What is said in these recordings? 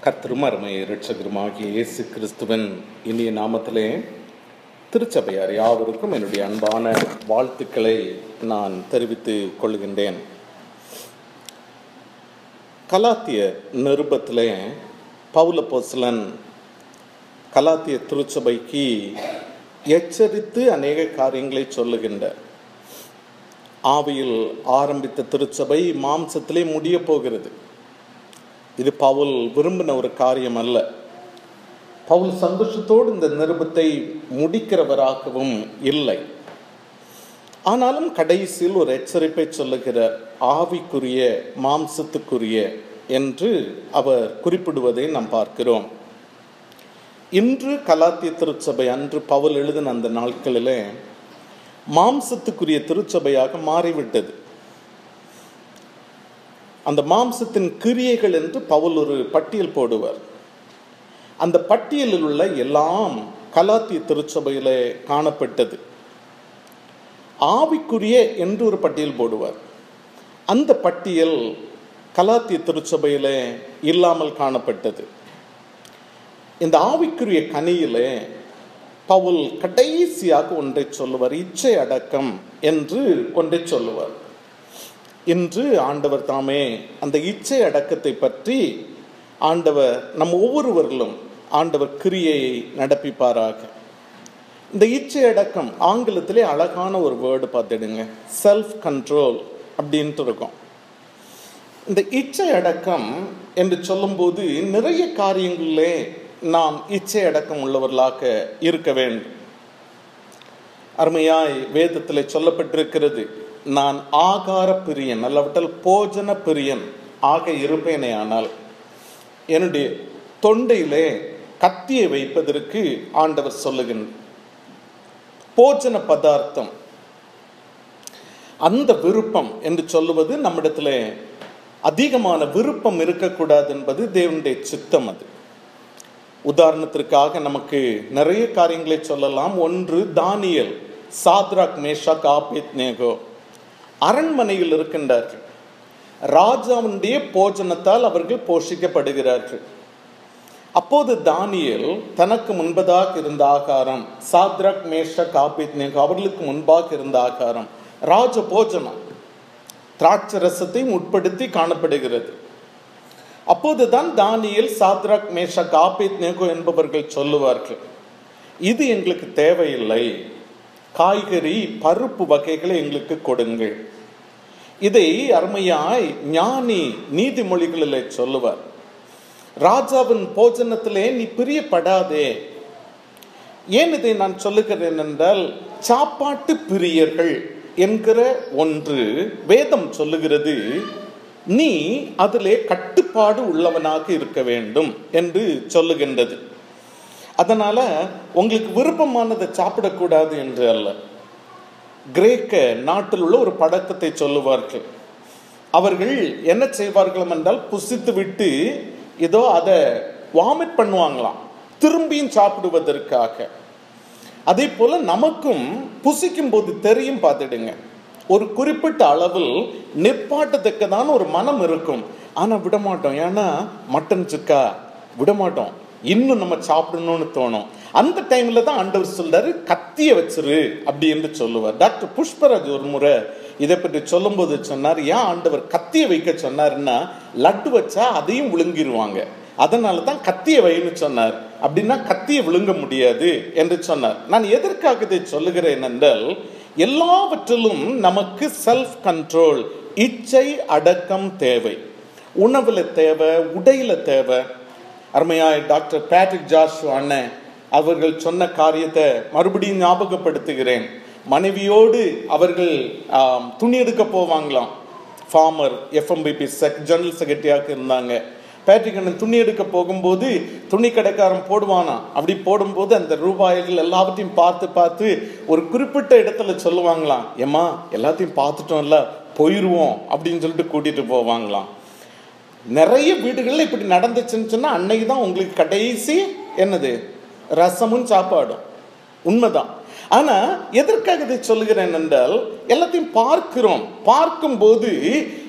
கர்த்தரும் அருமை இரட்சகருமாகிய இயேசு கிறிஸ்துவின் இனிய நாமத்திலே திருச்சபையார் யாவருக்கும் என்னுடைய அன்பான வாழ்த்துக்களை நான் தெரிவித்துக் கொள்கின்றேன் கலாத்திய நிருபத்திலே பவுல போசலன் கலாத்திய திருச்சபைக்கு எச்சரித்து அநேக காரியங்களை சொல்லுகின்ற ஆவியில் ஆரம்பித்த திருச்சபை மாம்சத்திலே முடிய போகிறது இது பவுல் விரும்பின ஒரு காரியம் அல்ல பவுல் சந்தோஷத்தோடு இந்த நிருபத்தை முடிக்கிறவராகவும் இல்லை ஆனாலும் கடைசியில் ஒரு எச்சரிப்பை சொல்லுகிறார் ஆவிக்குரிய மாம்சத்துக்குரிய என்று அவர் குறிப்பிடுவதை நாம் பார்க்கிறோம் இன்று கலாத்திய திருச்சபை அன்று பவுல் எழுதின அந்த நாட்களிலே மாம்சத்துக்குரிய திருச்சபையாக மாறிவிட்டது அந்த மாம்சத்தின் கிரியைகள் என்று பவுல் ஒரு பட்டியல் போடுவார் அந்த பட்டியலில் உள்ள எல்லாம் கலாத்திய திருச்சபையிலே காணப்பட்டது ஆவிக்குரிய என்று ஒரு பட்டியல் போடுவார் அந்த பட்டியல் கலாத்திய திருச்சபையிலே இல்லாமல் காணப்பட்டது இந்த ஆவிக்குரிய கனியிலே பவுல் கடைசியாக ஒன்றை சொல்லுவார் இச்சை அடக்கம் என்று ஒன்றை சொல்லுவார் இன்று ஆண்டவர் தாமே அந்த இச்சை அடக்கத்தை பற்றி ஆண்டவர் நம் ஒவ்வொருவர்களும் ஆண்டவர் கிரியையை நடப்பிப்பாராக இந்த இச்சை அடக்கம் ஆங்கிலத்திலே அழகான ஒரு வேர்டு பார்த்துடுங்க செல்ஃப் கண்ட்ரோல் அப்படின்ட்டு இருக்கும் இந்த இச்சை அடக்கம் என்று சொல்லும்போது நிறைய காரியங்களிலே நாம் இச்சை அடக்கம் உள்ளவர்களாக இருக்க வேண்டும் அருமையாய் வேதத்தில் சொல்லப்பட்டிருக்கிறது நான் ஆகார பிரியன் அல்லவற்றால் போஜன பிரியன் ஆக இருப்பேனே ஆனால் என்னுடைய தொண்டையிலே கத்தியை வைப்பதற்கு ஆண்டவர் சொல்லுகின்ற போஜன பதார்த்தம் அந்த விருப்பம் என்று சொல்லுவது நம்மிடத்துல அதிகமான விருப்பம் இருக்கக்கூடாது என்பது தேவனுடைய சித்தம் அது உதாரணத்திற்காக நமக்கு நிறைய காரியங்களை சொல்லலாம் ஒன்று Daniel Shadrach Meshach Abednego அரண்மனையில் இருக்கின்றார்கள் ராஜாவுடைய போஜனத்தால் அவர்கள் போஷிக்கப்படுகிறார்கள் அப்போது தானியல் தனக்கு முன்பதாக இருந்த ஆகாரம் சாத்ராக் மேஷக் ஆபேத் நேகோ அவர்களுக்கு முன்பாக இருந்த ஆகாரம் ராஜ போஜனம் திராட்சை ரசத்தையும் உட்படுத்தி காணப்படுகிறது அப்போதுதான் Daniel Shadrach Meshach Abednego என்பவர்கள் சொல்லுவார்கள் இது எங்களுக்கு தேவையில்லை காய்கறி பருப்பு வகைகளை எங்களுக்கு கொடுங்கள் இதை அருமையாய் ஞானி நீதிமொழிகளில் சொல்லுவார் ராஜாவின் போஜனத்திலே நீ பிரியப்படாதே ஏன் இதை நான் சொல்லுகிறேன் என்றால் சாப்பாட்டு பிரியர்கள் என்கிற ஒன்று வேதம் சொல்லுகிறது நீ அதிலே கட்டுப்பாடு உள்ளவனாக இருக்க வேண்டும் என்று சொல்லுகின்றது அதனால உங்களுக்கு விருப்பமானதை சாப்பிடக்கூடாது என்று அல்ல கிரேக்க நாட்டில் உள்ள ஒரு பழக்கத்தை சொல்லுவார்கள் அவர்கள் என்ன செய்வார்கள் என்றால் புசித்து விட்டு ஏதோ அதை வாமிட் பண்ணுவாங்களாம் திரும்பியும் சாப்பிடுவதற்காக அதே போல நமக்கும் புசிக்கும் போது தெரியும் பார்த்துடுங்க ஒரு குறிப்பிட்ட அளவில் நிப்பாட்டத்தக்கதான ஒரு மனம் இருக்கும் ஆனா விட மாட்டோம் ஏன்னா மட்டன் சுக்கா விட மாட்டோம் இன்னும் நம்ம சாப்பிடணும்னு தோணும் அந்த டைம்ல தான் ஆண்டவர் சொல்றாரு கத்திய வச்சிரு அப்படி என்று சொல்லுவார் டாக்டர் புஷ்பராஜ் ஒரு முறை இதை பற்றி சொல்லும்போது சொன்னார் ஏன் ஆண்டவர் கத்திய வைக்க சொன்னாருன்னா லட்டு வச்சா அதையும் விழுங்கிருவாங்க அதனால தான் கத்திய வைன்னு சொன்னார் அப்படின்னா கத்திய விழுங்க முடியாது என்று சொன்னார் நான் எதற்காக இதை சொல்லுகிறேன் என்றால் எல்லாவற்றிலும் நமக்கு செல்ஃப் கண்ட்ரோல் இச்சை அடக்கம் தேவை உணவுல தேவை உடையில தேவை அருமையாய் டாக்டர் பேட்ரிக் ஜார்ஜ் அண்ணன் அவர்கள் சொன்ன காரியத்தை மறுபடியும் ஞாபகப்படுத்துகிறேன் மனைவியோடு அவர்கள் துணி எடுக்க போவாங்களாம் ஃபார்மர் எஃப்எம்பிபி செக் ஜெனரல் செக்ரட்டரியாக இருந்தாங்க பேட்ரிக் அண்ணன் துணி எடுக்க போகும்போது துணி கடைக்காரன் போடுவானா அப்படி போடும்போது அந்த ரூபாய்கள் எல்லாவற்றையும் பார்த்து பார்த்து ஒரு குறிப்பிட்ட இடத்துல சொல்லுவாங்களாம் ஏமா எல்லாத்தையும் பார்த்துட்டோம்ல போயிடுவோம் அப்படின்னு சொல்லிட்டு கூட்டிட்டு போவாங்களாம் நிறைய வீடுகளில் இப்படி நடந்துச்சுன்னு சொன்னால் அன்னைக்கு தான் உங்களுக்கு கடைசி என்னது ரசமும் சாப்பாடும் உண்மைதான் ஆனா எதற்காக இதை சொல்லுகிறேன் என்றால் எல்லாத்தையும் பார்க்கிறோம் பார்க்கும்போது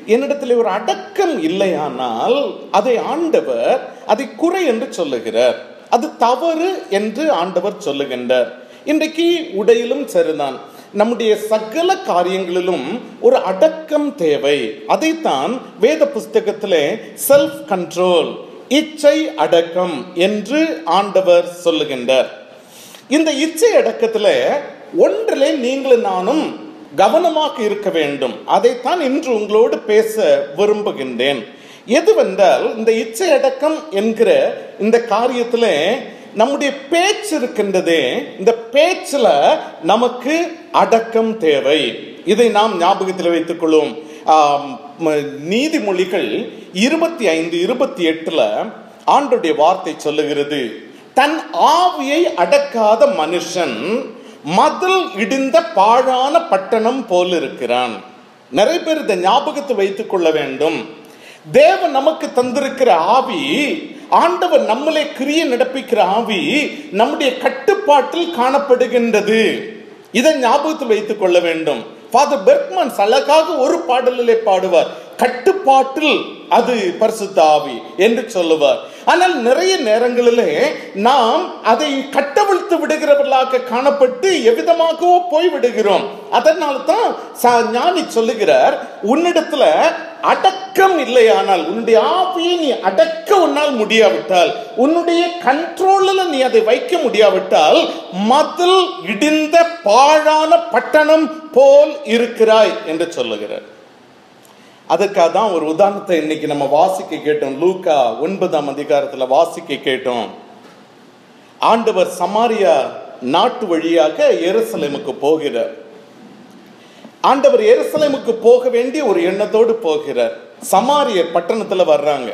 என்னிடத்தில் ஒரு அடக்கம் இல்லையானால் அதை ஆண்டவர் அதை குறை என்று சொல்லுகிறார் அது தவறு என்று ஆண்டவர் சொல்லுகின்றார் இன்றைக்கு உடையிலும் சரிதான் நம்முடைய சகல காரியங்களிலும் ஒரு அடக்கம் தேவை அதைத்தான் வேத புஸ்தகத்திலே செல்ஃப் கண்ட்ரோல் இச்சை அடக்கம் என்று ஆண்டவர் சொல்லுகின்றார் இந்த இச்சை அடக்கத்துல ஒன்றிலே நீங்களும் நானும் கவனமாக இருக்க வேண்டும் அதைத்தான் இன்று உங்களோடு பேச விரும்புகின்றேன் எதுவென்றால் இந்த இச்சை அடக்கம் என்கிற இந்த காரியத்துல நம்முடைய பேச்சு இருக்கின்றதே இந்த பேச்சுல நமக்கு அடக்கம் தேவை இதை நாம் ஞாபகத்தில் வைத்துக் கொள்வோம் ஆம், ம- நீதிமொழிகள் இருபத்தி ஐந்து இருபத்தி எட்டுல ஆண்டுடைய வார்த்தை சொல்லுகிறது தன் ஆவியை அடக்காத மனுஷன் மதில் இடிந்த பாழான பட்டணம் போல் இருக்கிறான் நிறைய பேர் இதை ஞாபகத்தை வைத்துக் கொள்ள வேண்டும் தேவன் நமக்கு தந்திருக்கிற ஆவி ஆண்டவர் நம்மளே கிரிய நடப்பிக்கிற ஆவி நம்முடைய கட்டுப்பாட்டில் காணப்படுகின்றது இதை ஞாபகத்தில் வைத்துக் கொள்ள வேண்டும் ஃபாதர் பெர்க்மன் அழகாக ஒரு பாடலிலே பாடுவார் கட்டுப்பாட்டில் அது பரிசுத்த ஆவி என்று சொல்லுவார் ஆனால் நிறைய நேரங்களிலே நாம் அதை கட்டவிழ்த்து விடுகிறவர்களாக காணப்பட்டு எவ்விதமாகவோ போய் விடுகிறோம் அதனால தான் ச- ஞானி சொல்லுகிறார் உன்னிடத்துல அடக்கம் இல்லையானால் உன்னுடைய ஆவியை நீ அடக்க உன்னால் முடியாவிட்டால் உன்னுடைய கண்ட்ரோலில் நீ அதை வைக்க முடியாவிட்டால் மதில் இடிந்த பாழான பட்டணம் போல் இருக்கிறாய் என்று சொல்லுகிறார் அதுக்காக தான் ஒரு உதாரணத்தை இன்னைக்கு நம்ம வாசிக்க கேட்டோம் லூக்கா ஒன்பதாம் அதிகாரத்துல வாசிக்க கேட்டோம் ஆண்டவர் சமாரியா நாட்டு வழியாக எருசலேமுக்கு போகிறார் ஆண்டவர் எருசலேமுக்கு போக வேண்டிய ஒரு எண்ணத்தோடு போகிறார் சமாரிய பட்டணத்துல வர்றாங்க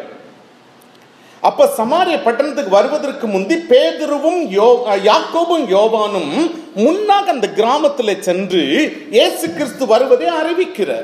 அப்ப சமாரிய பட்டணத்துக்கு வருவதற்கு முந்தி பேதுருவும் யோ யாக்கோபும் யோவானும் முன்னாக அந்த கிராமத்துல சென்று இயேசு கிறிஸ்து வருவதை அறிவிக்கிறார்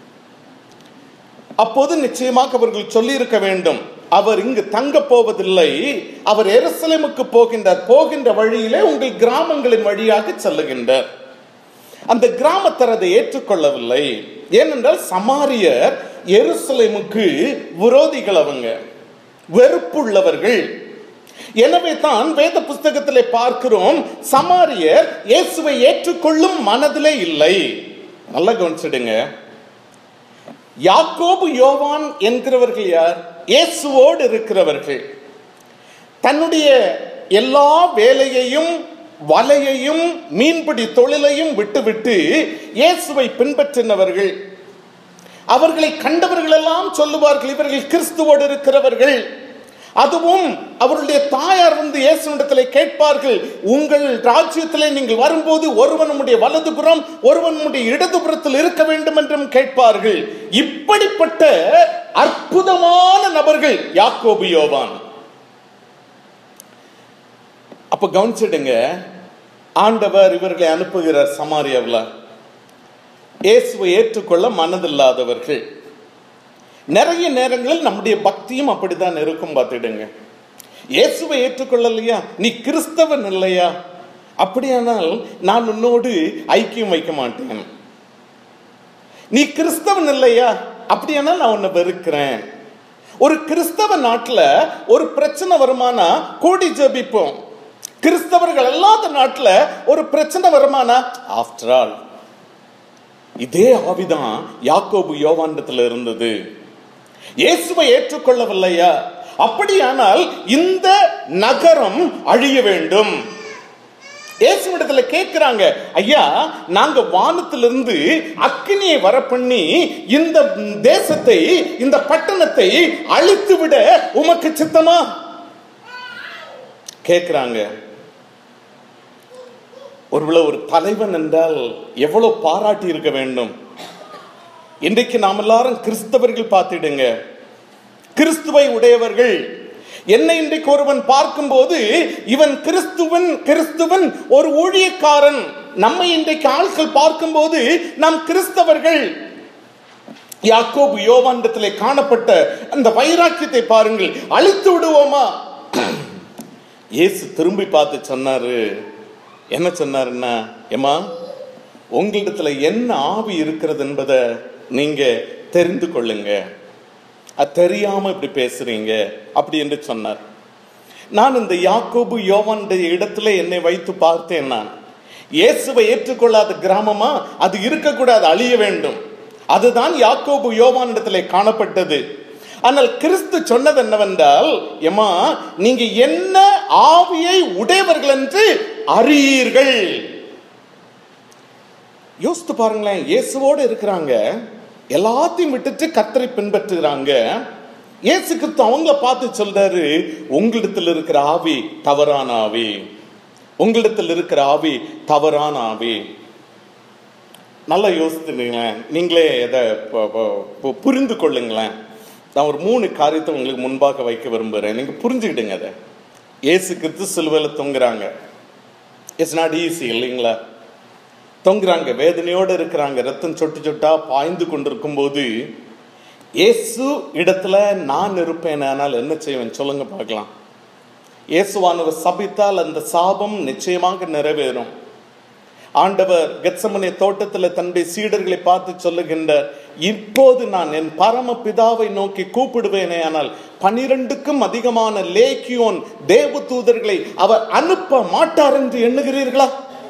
அப்போது நிச்சயமாக அவர்கள் சொல்லியிருக்க வேண்டும் அவர் இங்கு தங்க போவதில்லை அவர் எருசலேமுக்கு போகின்றார் போகின்ற வழியிலே உங்கள் கிராமங்களின் வழியாக செல்லுகின்றார் அந்த கிராமத்தர் அதை ஏற்றுக்கொள்ளவில்லை ஏனென்றால் சமாரியர் எருசலேமுக்கு விரோதிகள் அவங்க வெறுப்புள்ளவர்கள் எனவே தான் வேத புஸ்தகத்திலே பார்க்கிறோம் சமாரியர் இயேசுவை ஏற்றுக்கொள்ளும் மனதிலே இல்லை நல்லா கவனிச்சிடுங்க யாக்கோபு யோவான் என்கிறவர்கள் யார் இயேசுவோடு இருக்கிறவர்கள் தன்னுடைய எல்லா வேலையையும் வலையையும் மீன்பிடி தொழிலையும் விட்டுவிட்டு இயேசுவை பின்பற்றினவர்கள் அவர்களை கண்டவர்கள் எல்லாம் சொல்லுவார்கள் இவர்கள் கிறிஸ்துவோடு இருக்கிறவர்கள் அதுவும் அவருடைய தாயார் வந்து இயேசுவிடத்திலே கேட்பார்கள் உங்கள் ராஜ்யத்திலே நீங்கள் வரும்போது ஒருவன் உம்முடைய வலதுபுறம் ஒருவன் உம்முடைய இடதுபுறத்தில் இருக்க வேண்டும் என்றும் கேட்பார்கள் இப்படிப்பட்ட அற்புதமான நபர்கள் யாக்கோபு யோவான் அப்ப கவனிச்சிடுங்க ஆண்டவர் இவர்களை அனுப்புகிறார் சமாரியாவில் இயேசுவை ஏற்றுக்கொள்ள மனதில்லாதவர்கள் நிறைய நேரங்களில் நம்முடைய பக்தியும் அப்படித்தான் இருக்கும் பார்த்துடுங்க இயேசுவை ஏற்றுக்கொள்ளலையா நீ கிறிஸ்தவன் இல்லையா அப்படியானால் நான் உன்னோடு ஐக்கியம் வைக்க மாட்டேன் நீ கிறிஸ்தவன் இல்லையா அப்படியானால் நான் உன்னை வெறுக்கிறேன் ஒரு கிறிஸ்தவ நாட்டுல ஒரு பிரச்சனை வருமானா கூடி ஜெபிப்போம் கிறிஸ்தவர்கள் அல்லாத நாட்டுல ஒரு பிரச்சனை வருமானா ஆஃப்டர் ஆல் இதே ஆவிதான் யாக்கோபு யோவாண்டத்துல இருந்தது இயேசுவை ஏற்றுக்கொள்ளவில்லையா அப்படியானால் இந்த நகரம் அழிய வேண்டும் இயேசுவிடத்துல கேட்கிறாங்க ஐயா நாங்க வானத்திலிருந்து அக்கினியை வர பண்ணி இந்த தேசத்தை இந்த பட்டணத்தை அழித்து விட உமக்கு சித்தமா கேட்கிறாங்க ஒருவேளை ஒரு தலைவன் என்றால் எவ்வளவு பாராட்டி இருக்க வேண்டும் இன்றைக்கு நாம் எல்லாரும் கிறிஸ்தவர்கள் பார்த்திடுங்க கிறிஸ்துவை உடையவர்கள் என்னை இன்றைக்கு ஒருவன் பார்க்கும்போது இவன் கிறிஸ்துவன் கிறிஸ்துவன் ஒரு ஊழியக்காரன் நம்மை இன்றைக்கு ஆட்கள் பார்க்கும்போது நாம் கிறிஸ்தவர்கள் யாக்கோபு யோவாண்டத்திலே காணப்பட்ட அந்த வைராக்கியத்தை பாருங்கள் அழித்து விடுவோமா இயேசு திரும்பி பார்த்து சொன்னாரு என்ன சொன்னாருன்னா ஏமா உங்களிடத்துல என்ன ஆவி இருக்கிறது என்பதை நீங்க தெரிந்து கொள்ளுங்க அது தெரியாம இப்படி பேசுறீங்க அப்படி என்று சொன்னார் நான் இந்த யாக்கோபு யோவானுடைய இடத்துல என்னை வைத்து பார்த்தேன் நான் இயேசுவை ஏற்றுக்கொள்ளாத கிராமமா அது இருக்கக்கூடாது அழிய வேண்டும் அதுதான் யாக்கோபு யோவானிடத்திலே காணப்பட்டது ஆனால் கிறிஸ்து சொன்னது என்னவென்றால் எம்மா நீங்க என்ன ஆவியை உடையவர்கள் என்று அறியீர்கள் யோசித்து பாருங்களேன் இயேசுவோடு இருக்கிறாங்க எல்லாத்தையும் விட்டுட்டு கத்தரை பின்பற்றுகிறாங்க இயேசு கிறிஸ்து அவங்கள பார்த்து சொல்றாரு உங்களிடத்தில் இருக்கிற ஆவி தவறான ஆவி உங்களிடத்தில் இருக்கிற ஆவி தவறான ஆவி நல்லா யோசித்துங்களேன் நீங்களே எதை ப- ப- பு- புரிந்து கொள்ளுங்களேன் நான் ஒரு மூணு காரியத்தை உங்களுக்கு முன்பாக வைக்க விரும்புகிறேன் நீங்க புரிஞ்சுக்கிடுங்க அதை இயேசு கிறிஸ்து சிலுவையில் தொங்குறாங்க இட்ஸ் நாட் ஈஸி இல்லைங்களா தொங்குறாங்க வேதனையோடு இருக்கிறாங்க ரத்தம் சொட்டு சொட்டா பாய்ந்து கொண்டிருக்கும் போது இயேசு இடத்துல நான் இருப்பேன் ஆனால் என்ன செய்வேன் சொல்லுங்க பார்க்கலாம் இயேசுவானவர் சபித்தால் அந்த சாபம் நிச்சயமாக நிறைவேறும் ஆண்டவர் கெத்சமனே தோட்டத்தில் தன்னுடைய சீடர்களை பார்த்து சொல்லுகின்றார் இப்போது நான் என் பரம பிதாவை நோக்கி கூப்பிடுவேனே ஆனால் பனிரெண்டுக்கும் அதிகமான லேக்கியோன் தேவ தூதர்களை அவர் அனுப்ப மாட்டார் என்று எண்ணுகிறீர்களா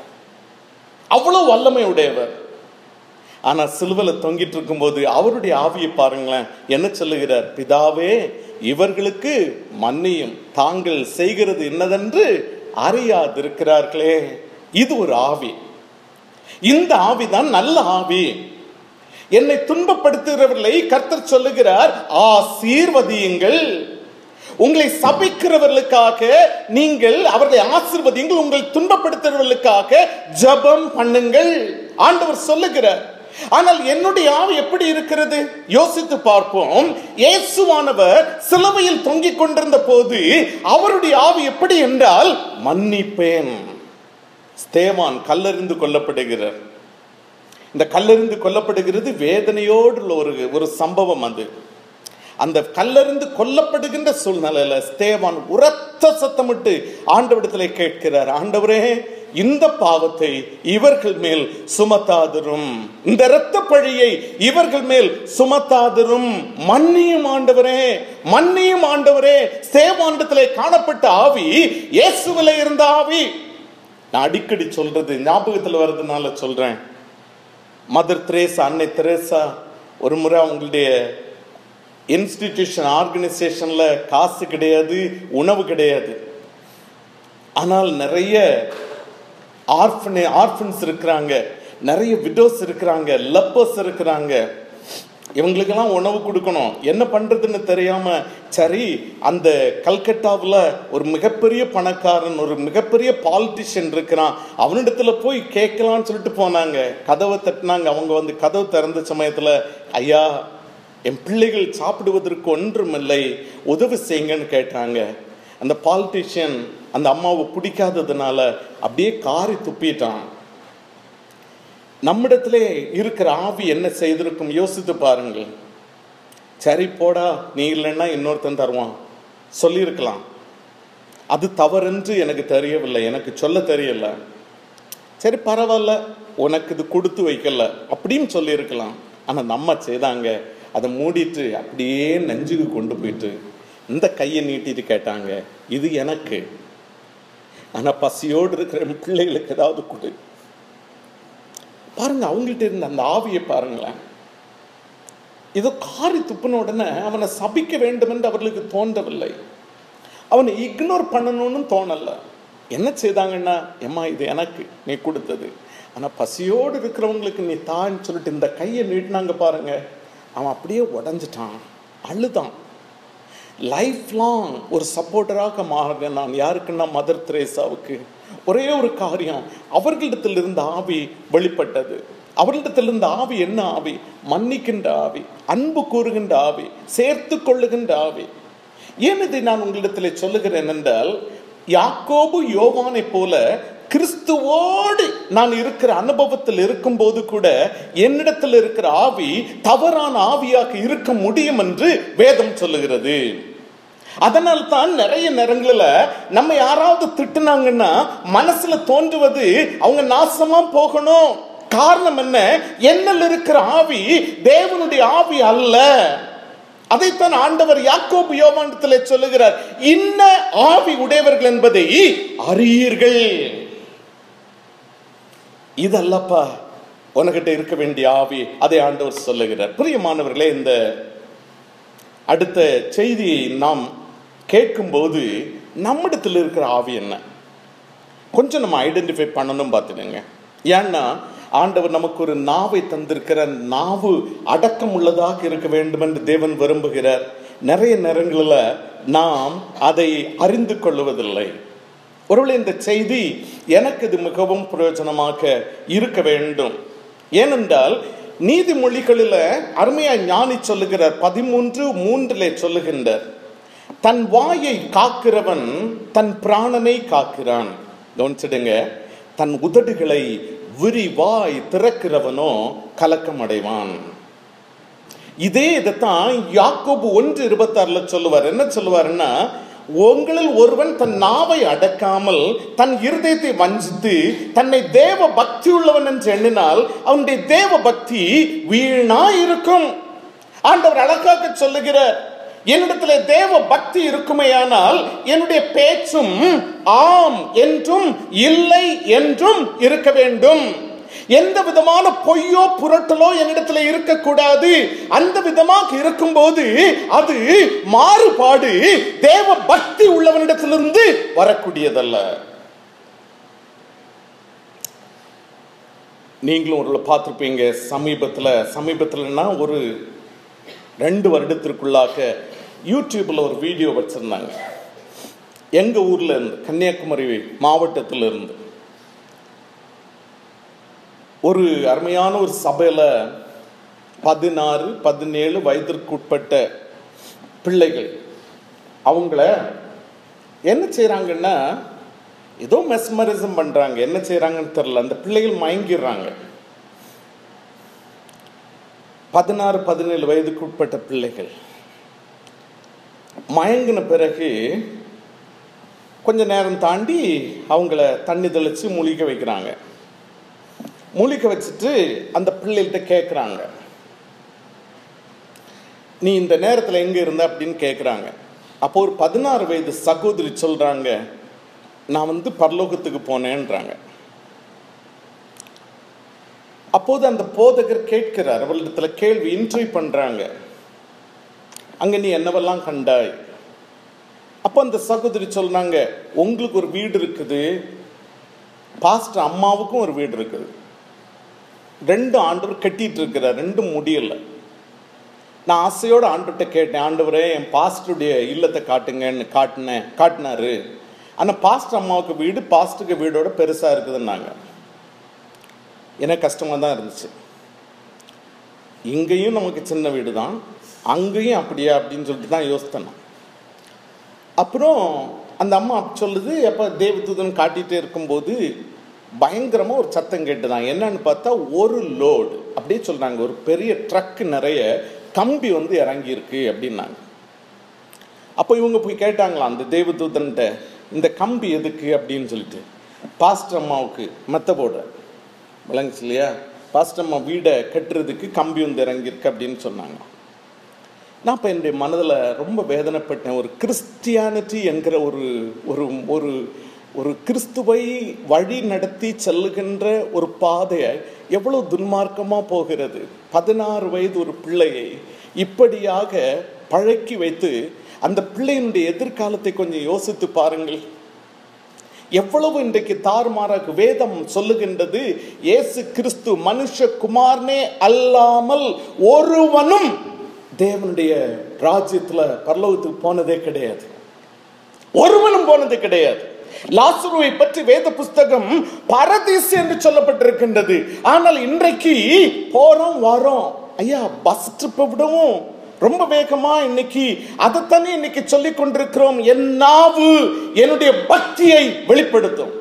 அவ்வளவு வல்லமை உடையவர் ஆனா சிலுவையில தொங்கிட்டு இருக்கும்போது அவருடைய ஆவியை பாருங்களேன் என்ன சொல்லுகிறார் பிதாவே இவர்களுக்கு மன்னியும் தாங்கள் செய்கிறது என்னதென்று அறியாதிருக்கிறார்களே இது ஒரு ஆவி இந்த ஆவிதான் நல்ல ஆவி என்னை துன்பப்படுத்துகிறவர்களை கர்த்தர் சொல்லுகிறார் ஆசீர்வதியுங்கள் உங்களை சபிக்கிறவர்களுக்காக நீங்கள் அவர்களை ஆசீர்வதியுங்கள் உங்களை துன்பப்படுத்துகிறவர்களுக்காக ஜெபம் பண்ணுங்கள் ஆண்டவர் சொல்லுகிறார் ஆனால் என்னுடைய ஆவி எப்படி இருக்கிறது யோசித்து பார்ப்போம் இயேசுவானவர் சிலுவையில் தொங்கிக் கொண்டிருந்த போது அவருடைய ஆவி எப்படி என்றால் மன்னிப்பேன் ஸ்தேவான் கல்லறிந்து கொல்லப்படுகிறார் இந்த கல்லறிந்து கொல்லப்படுகிறது வேதனையோடு உள்ள ஒரு ஒரு சம்பவம் அது அந்த கல்லறிந்து கொல்லப்படுகின்ற சூழ்நிலையில ஸ்தேவான் உரத்த சத்தமிட்டு ஆண்டவரிடத்திலே கேட்கிறார் ஆண்டவரே இந்த பாவத்தை இவர்கள் மேல் சுமத்தாதிரும் இந்த இரத்த பழியை இவர்கள் மேல் சுமத்தாதிரும் மன்னியும் ஆண்டவரே மன்னியும் ஆண்டவரே ஸ்தேவாண்டத்திலே காணப்பட்ட ஆவி இயேசுவிலே இருந்த ஆவி நான் அடிக்கடி சொல்றது ஞாபகத்தில் வர்றதுனால சொல்றேன் மதர் தெரேசா அன்னை தெரேசா ஒரு முறை அவங்களுடைய இன்ஸ்டிடியூஷன் ஆர்கனைசேஷன்ல காசு கிடையாது உணவு கிடையாது ஆனால் நிறைய ஆர்ஃபனே ஆர்ஃபன்ஸ் இருக்கிறாங்க நிறைய விடோஸ் இருக்கிறாங்க லப்பர்ஸ் இருக்கிறாங்க இவங்களுக்கெல்லாம் உணவு கொடுக்கணும் என்ன பண்றதுன்னு தெரியாம சரி அந்த கல்கட்டாவில் ஒரு மிகப்பெரிய பணக்காரன் ஒரு மிகப்பெரிய பாலிட்டிஷியன் இருக்கிறான் அவனிடத்துல போய் கேட்கலாம்னு சொல்லிட்டு போனாங்க கதவை தட்டினாங்க அவங்க வந்து கதவு திறந்த சமயத்துல ஐயா என் பிள்ளைகள் சாப்பிடுவதற்கு ஒன்றுமில்லை உதவி செய்யுங்கன்னு கேட்டாங்க அந்த பாலிட்டிஷியன் அந்த அம்மாவை பிடிக்காததுனால அப்படியே காரி துப்பிட்டான் நம்மிடத்திலே இருக்கிற ஆவி என்ன செய்திருக்கும் யோசித்து பாருங்கள் சரி போடா நீ இல்லைன்னா இன்னொருத்தன் தருவான் சொல்லியிருக்கலாம் அது தவறென்று எனக்கு தெரியவில்லை எனக்கு சொல்ல தெரியல சரி பரவாயில்ல உனக்கு இது கொடுத்து வைக்கல அப்படின்னு சொல்லியிருக்கலாம் ஆனால் நம்ம செய்தாங்க அதை மூடிட்டு அப்படியே நெஞ்சுக்கு கொண்டு போயிட்டு இந்த கையை நீட்டிட்டு கேட்டாங்க இது எனக்கு ஆனால் பசியோடு இருக்கிற என் பிள்ளைகளுக்கு ஏதாவது கொடு பாருங்க அவங்கள்ட்ட இருந்த அந்த ஆவியை பாருங்களேன் ஏதோ காரி துப்புன உடனே அவனை சபிக்க வேண்டும் என்று அவர்களுக்கு தோன்றவில்லை அவனை இக்னோர் பண்ணணும்னு தோணல என்ன செய்தாங்கன்னா எம்மா இது எனக்கு நீ கொடுத்தது ஆனால் பசியோடு இருக்கிறவங்களுக்கு நீ தான்னு சொல்லிட்டு இந்த கையை நீட்டினாங்க பாருங்க அவன் அப்படியே உடஞ்சிட்டான் அழுதான் லைஃப் லாங் ஒரு சப்போர்ட்டராக மாறுறேன் நான் யாருக்குன்னா மதர் தெரேசாவுக்கு ஒரே ஒரு காரியம் அவர்களிடத்தில் இருந்த ஆவி வெளிப்பட்டது அவர்களிடத்தில் இருந்த ஆவி என்ன ஆவி மன்னிக்கின்ற ஆவி அன்பு கூறுகின்ற ஆவி சேர்த்து கொள்ளுகின்ற ஆவி ஏன் இதை நான் உங்களிடத்தில் சொல்லுகிறேன் என்றால் யாக்கோபு யோவானை போல கிறிஸ்துவோடு நான் இருக்கிற அனுபவத்தில் இருக்கும்போது கூட என்னிடத்தில் இருக்கிற ஆவி தவறான ஆவியாக இருக்க முடியும் என்று வேதம் சொல்லுகிறது அதனால் தான் நிறைய நேரங்களில் நம்ம யாராவது திட்டுனாங்கன்னா மனசுல தோன்றுவது அவங்க நாசமா போகணும் காரணம் என்ன என்னில் இருக்கிற ஆவி தேவனுடைய ஆவி அல்ல அதைத்தான் ஆண்டவர் யாக்கோபு யோவானத்தில் சொல்லுகிறார் இன்ன ஆவி உடையவர்கள் என்பதை அறியீர்கள் இதல்லப்பா உனக்கிட்ட இருக்க வேண்டிய ஆவி அதை ஆண்டவர் சொல்லுகிறார் பிரியமானவர்களே இந்த அடுத்த செய்தியை நாம் கேட்கும்போது நம்மிடத்தில் இருக்கிற ஆவி என்ன கொஞ்சம் நம்ம ஐடென்டிஃபை பண்ணணும் பார்த்துடுங்க ஏன்னா ஆண்டவர் நமக்கு ஒரு நாவை தந்திருக்கிற நாவு அடக்கம் உள்ளதாக இருக்க வேண்டும் என்று தேவன் விரும்புகிறார் நிறைய நேரங்களில் நாம் அதை அறிந்து கொள்வதில்லை ஒருவேளை இந்த செய்தி எனக்கு இது மிகவும் பிரயோஜனமாக இருக்க வேண்டும் ஏனென்றால் நீதிமொழிகளில் அருமையா ஞானி சொல்லுகிறார் பதிமூன்று மூன்றிலே சொல்லுகின்றார் தன் வாயை காக்கிறவன் தன் பிராணனை காக்கிறான் கவனிச்சிடுங்க தன் உதடுகளை விரிவாய் திறக்கிறவனோ கலக்கம் அடைவான் இதே இதைத்தான் யாக்கோபு ஒன்று இருபத்தாறுல சொல்லுவார் என்ன சொல்லுவாருன்னா உங்களில் ஒருவன் தன் நாவை அடக்காமல் தன் இருதயத்தை வஞ்சித்து தன்னை தேவ பக்தி உள்ளவன் என்று எண்ணினால் அவனுடைய தேவ பக்தி வீணா இருக்கும் ஆண்டவர் அழகாக சொல்லுகிறார் என்னிடத்துல தேவ பக்தி இருக்குமேயானால் என்னுடைய பேச்சும் ஆம் என்றும் இல்லை என்றும் இருக்க வேண்டும் எந்த விதமான பொய்யோ புரட்டலோ என்னிடத்துல இருக்கக்கூடாது அந்த விதமாக இருக்கும்போது அது மாறுபாடு தேவ பக்தி உள்ளவனிடத்திலிருந்து வரக்கூடியதல்ல நீங்களும் ஒரு பார்த்துருப்பீங்க சமீபத்தில் சமீபத்தில்னா ஒரு ரெண்டு வருடத்திற்குள்ளாக யூடியூப்பில் ஒரு வீடியோ வச்சுருந்தாங்க எங்கள் ஊரில் இருந்து கன்னியாகுமரி மாவட்டத்தில் இருந்து ஒரு அருமையான ஒரு சபையில் பதினாறு பதினேழு வயதிற்குட்பட்ட பிள்ளைகள் அவங்கள என்ன செய்கிறாங்கன்னா ஏதோ மெஸ்மரிசம் பண்ணுறாங்க என்ன செய்கிறாங்கன்னு தெரில அந்த பிள்ளைகள் மயங்கிடுறாங்க பதினாறு பதினேழு வயதுக்கு உட்பட்ட பிள்ளைகள் மயங்கின பிறகு கொஞ்ச நேரம் தாண்டி அவங்கள தண்ணி தெளித்து மூலிக வைக்கிறாங்க மூலிக வச்சுட்டு அந்த பிள்ளைகிட்ட கேட்குறாங்க நீ இந்த நேரத்தில் எங்கே இருந்த அப்படின்னு கேட்குறாங்க அப்போ ஒரு பதினாறு வயது சகோதரி சொல்கிறாங்க நான் வந்து பரலோகத்துக்கு போனேன்றாங்க அப்போது அந்த போதகர் கேட்கிறார் அவளிடத்துல கேள்வி இன்ட்ரி பண்றாங்க அங்க நீ என்னவெல்லாம் கண்டாய் அப்போ அந்த சகோதரி சொல்றாங்க உங்களுக்கு ஒரு வீடு இருக்குது பாஸ்டர் அம்மாவுக்கும் ஒரு வீடு இருக்குது ரெண்டு ஆண்டவர் கட்டிட்டு இருக்கிறார் ரெண்டும் முடியல நான் ஆசையோட ஆண்டுகிட்ட கேட்டேன் ஆண்டவரே என் பாஸ்டருடைய இல்லத்தை காட்டுங்கன்னு காட்டினேன் காட்டினாரு ஆனால் பாஸ்டர் அம்மாவுக்கு வீடு பாஸ்டருக்கு வீடோட பெருசாக இருக்குதுன்னாங்க எனக்கு கஷ்டமாக தான் இருந்துச்சு இங்கேயும் நமக்கு சின்ன வீடு தான் அங்கேயும் அப்படியா அப்படின்னு சொல்லிட்டு தான் யோசித்தேன் நான். அப்புறம் அந்த அம்மா சொல்லுது அப்போ தேவதூதன் காட்டிகிட்டே இருக்கும்போது பயங்கரமாக ஒரு சத்தம் கேட்டுதான் என்னன்னு பார்த்தா ஒரு லோடு அப்படியே சொல்கிறாங்க ஒரு பெரிய ட்ரக் நிறைய கம்பி வந்து இறங்கியிருக்கு அப்படின்னாங்க அப்போ இவங்க போய் கேட்டாங்களாம் அந்த தேவதூதன்ட்ட இந்த கம்பி எதுக்கு அப்படின்னு சொல்லிட்டு பாஸ்டர் அம்மாவுக்கு மெத்த போடுற விளங்குச்சு இல்லையா பாஸ்டர் அம்மா வீடை கட்டுறதுக்கு கம்பி வந்து இறங்கியிருக்கு அப்படின்னு சொன்னாங்க நான் இப்போ என்னுடைய மனதில் ரொம்ப வேதனைப்பட்டேன் ஒரு கிறிஸ்டியானிட்டி என்கிற ஒரு ஒரு ஒரு ஒரு கிறிஸ்துவை வழி நடத்தி செல்லுகின்ற ஒரு பாதையை எவ்வளோ துன்மார்க்கமாக போகிறது பதினாறு வயது ஒரு பிள்ளையை இப்படியாக பழக்கி வைத்து அந்த பிள்ளையினுடைய எதிர்காலத்தை கொஞ்சம் யோசித்து பாருங்கள் எவ்வளவு இன்றைக்கு தாறுமாறாக வேதம் சொல்லுகின்றது இயேசு கிறிஸ்து மனுஷகுமாரனே அல்லாமல் ஒருவனும் தேவனுடைய ராஜ்யத்துல பரலோகத்துக்கு போனதே கிடையாது ஒருவனும் போனது கிடையாது லாசுருவை பற்றி வேத புஸ்தகம் பரதீசு என்று சொல்லப்பட்டிருக்கின்றது ஆனால் இன்றைக்கு போறோம் வரோம் ஐயா பஸ் ட்ரிப்பை விடவும் ரொம்ப வேகமா இன்னைக்கு அதைத்தானே இன்னைக்கு சொல்லிக் கொண்டிருக்கிறோம் என் நாவு என்னுடைய பக்தியை வெளிப்படுத்தும்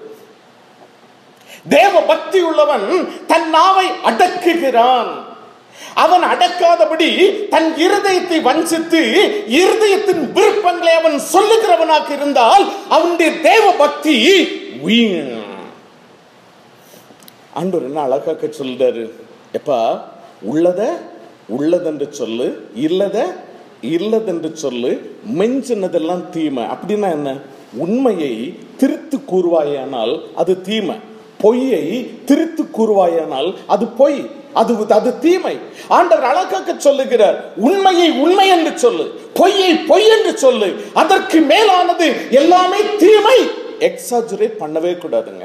தேவ பக்தி உள்ளவன் தன் நாவை அடக்குகிறான் அவன் அடக்காதபடி தன் இருதயத்தை வஞ்சித்து இருதயத்தின் விருப்பங்களை அவன் சொல்லுகிறவனாக இருந்தால் அவனுடைய தேவ பக்தி வீண் ஆண்டவர் என்ன அழகாக்க சொல்றாரு எப்பா உள்ளத உள்ளதென்று சொல்லு இல்லத இல்லதென்று சொல்லு மெஞ்சினதெல்லாம் தீமை அப்படின்னா என்ன உண்மையை திருத்து கூறுவாயானால் அது தீமை பொய்யை திருத்து கூறுவாயானால் அது பொய் அது அது தீமை ஆண்டவர் அழகாக்க சொல்லுகிறார் உண்மையை உண்மை என்று சொல்லு பொய்யை பொய் என்று சொல்லு அதற்கு மேலானது எல்லாமே தீமை எக்ஸாஜுரேட் பண்ணவே கூடாதுங்க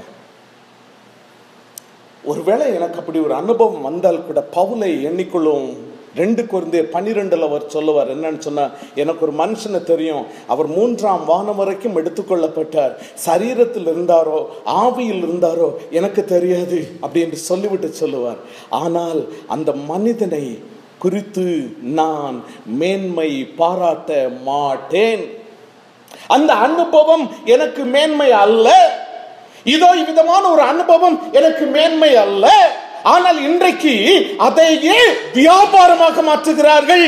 ஒருவேளை எனக்கு அப்படி ஒரு அனுபவம் வந்தால் கூட பவுலை எண்ணிக்கொள்ளும் ரெண்டு குருந்தே பன்னிரெண்டுல அவர் சொல்லுவார் என்னன்னு சொன்னா எனக்கு ஒரு மனுஷனை தெரியும் அவர் மூன்றாம் வானம் வரைக்கும் எடுத்துக்கொள்ளப்பட்டார் சரீரத்தில் இருந்தாரோ ஆவியில் இருந்தாரோ எனக்கு தெரியாது அப்படி என்று சொல்லிவிட்டு சொல்லுவார் ஆனால் அந்த மனிதனை குறித்து நான் மேன்மை பாராட்ட மாட்டேன் அந்த அனுபவம் எனக்கு மேன்மை அல்ல இதோ விதமான ஒரு அனுபவம் எனக்கு மேன்மை அல்ல ஆனால் இன்றைக்கு அதையே வியாபாரமாக மாற்றுகிறார்கள்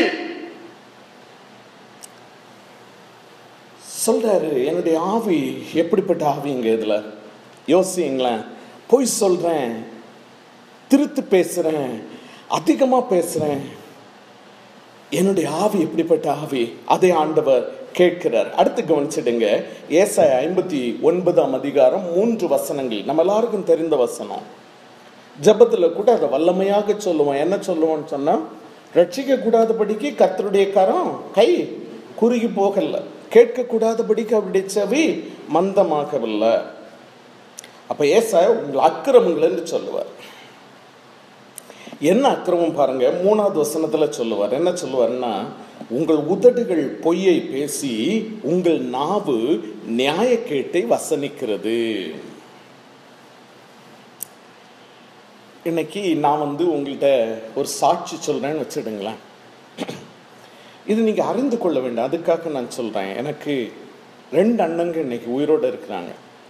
சொல்றாரு என்னுடைய ஆவி எப்படிப்பட்ட ஆவிங்க இதுல யோசிங்களேன் பொய் சொல்றேன் திருத்து பேசுறேன் அதிகமா பேசுறேன் என்னுடைய ஆவி எப்படிப்பட்ட ஆவி அதே ஆண்டவர் கேட்கிறார் அடுத்து கவனிச்சிடுங்க ஏசாய ஐம்பத்தி ஒன்பதாம் அதிகாரம் மூன்று வசனங்கள் நம்ம எல்லாருக்கும் தெரிந்த வசனம் ஜபத்துல கூட அதை வல்லமையாக சொல்லுவோம் என்ன சொல்லுவோம்னு சொன்னா ரட்சிக்க கூடாதபடிக்கு கர்த்தருடைய கரம் கை குறுகி போகல கேட்க கூடாதபடிக்கு அவருடைய செவி மந்தமாகவில்லை அப்ப ஏசாய உங்கள் அக்கிரமங்கள் என்று சொல்லுவார் என்ன அக்கிரமம் பாருங்க மூணாவது வசனத்துல சொல்லுவார் என்ன சொல்லுவார்னா உங்கள் உதடுகள் பொய்யை பேசி உங்கள் நாவு நியாயக்கேட்டை வசனிக்கிறது இன்னைக்கு நான் வந்து உங்கள்கிட்ட ஒரு சாட்சி சொல்றேன்னு வச்சிடுங்களேன் இது நீங்க அறிந்து கொள்ள வேண்டாம் அதுக்காக நான் சொல்றேன் எனக்கு ரெண்டு அண்ணங்க இன்னைக்கு உயிரோடு இருக்கிறாங்க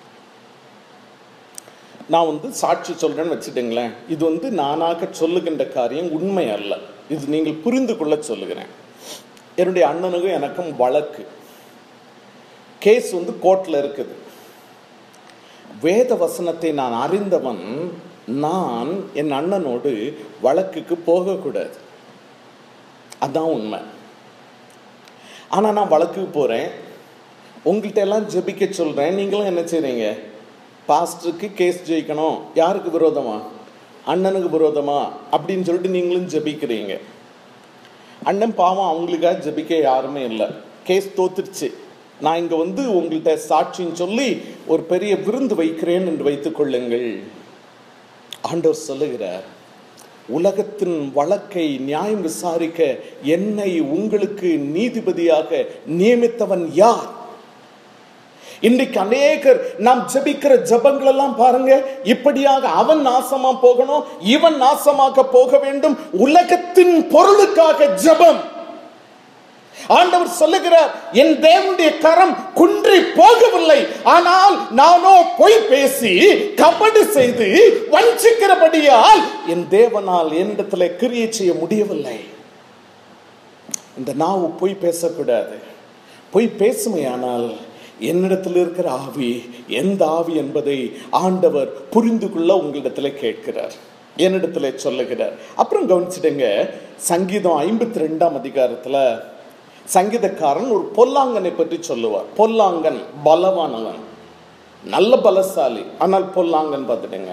நான் வந்து சாட்சி சொல்றேன்னு வச்சுட்டுங்களேன் இது வந்து நானாக சொல்லுகின்ற காரியம் உண்மை அல்ல இது நீங்கள் புரிந்து கொள்ள சொல்லுகிறேன் என்னுடைய அண்ணனுக்கும் எனக்கும் வழக்கு கேஸ் வந்து கோர்ட்ல இருக்குது வேத வசனத்தை நான் அறிந்தவன் நான் என் அண்ணனோடு வழக்குக்கு போகக்கூடாது அதான் உண்மை ஆனா நான் வழக்குக்கு போறேன் உங்கள்கிட்ட எல்லாம் ஜெபிக்க சொல்றேன் நீங்களும் என்ன செய்றீங்க பாஸ்டருக்கு கேஸ் ஜெயிக்கணும் யாருக்கு விரோதமா அண்ணனுக்கு விரோதமா அப்படின்னு சொல்லிட்டு நீங்களும் ஜெபிக்கிறீங்க அண்ணன் பாவம் அவங்களுக்காக ஜெபிக்க யாருமே இல்லை கேஸ் தோத்துருச்சு நான் இங்க வந்து உங்கள்கிட்ட சாட்சின்னு சொல்லி ஒரு பெரிய விருந்து வைக்கிறேன் என்று வைத்துக் கொள்ளுங்கள் ஆண்டவர் சொல்லுகிறார் உலகத்தின் வழக்கை நியாயம் விசாரிக்க என்னை உங்களுக்கு நீதிபதியாக நியமித்தவன் யார் இன்றைக்கு அநேகர் நாம் ஜெபிக்கிற ஜபங்கள் எல்லாம் பாருங்க இப்படியாக அவன் நாசமா போகணும் இவன் நாசமாக போக வேண்டும் உலகத்தின் பொருளுக்காக ஜபம் ஆண்டவர் சொல்லுகிறார் என் தேவனுடைய கரம் குன்றி போகவில்லை ஆனால் நானோ பொய் பேசி கபடு செய்து வஞ்சிக்கிறபடியால் என் தேவனால் என்னிடத்துல கிரியை செய்ய முடியவில்லை இந்த நாவு பொய் பேசக்கூடாது பொய் பேசுமையானால் என்னிடத்தில் இருக்கிற ஆவி எந்த ஆவி என்பதை ஆண்டவர் புரிந்து கொள்ள உங்களிடத்துல கேட்கிறார் என்னிடத்துல சொல்லுகிறார் அப்புறம் கவனிச்சிடுங்க சங்கீதம் ஐம்பத்தி ரெண்டாம் அதிகாரத்துல சங்கீதக்காரன் ஒரு பொல்லாங்கனை பற்றி சொல்லுவார் பொல்லாங்கன் பலவானவன் நல்ல பலசாலி ஆனால் பொல்லாங்கன் பார்த்துடுங்க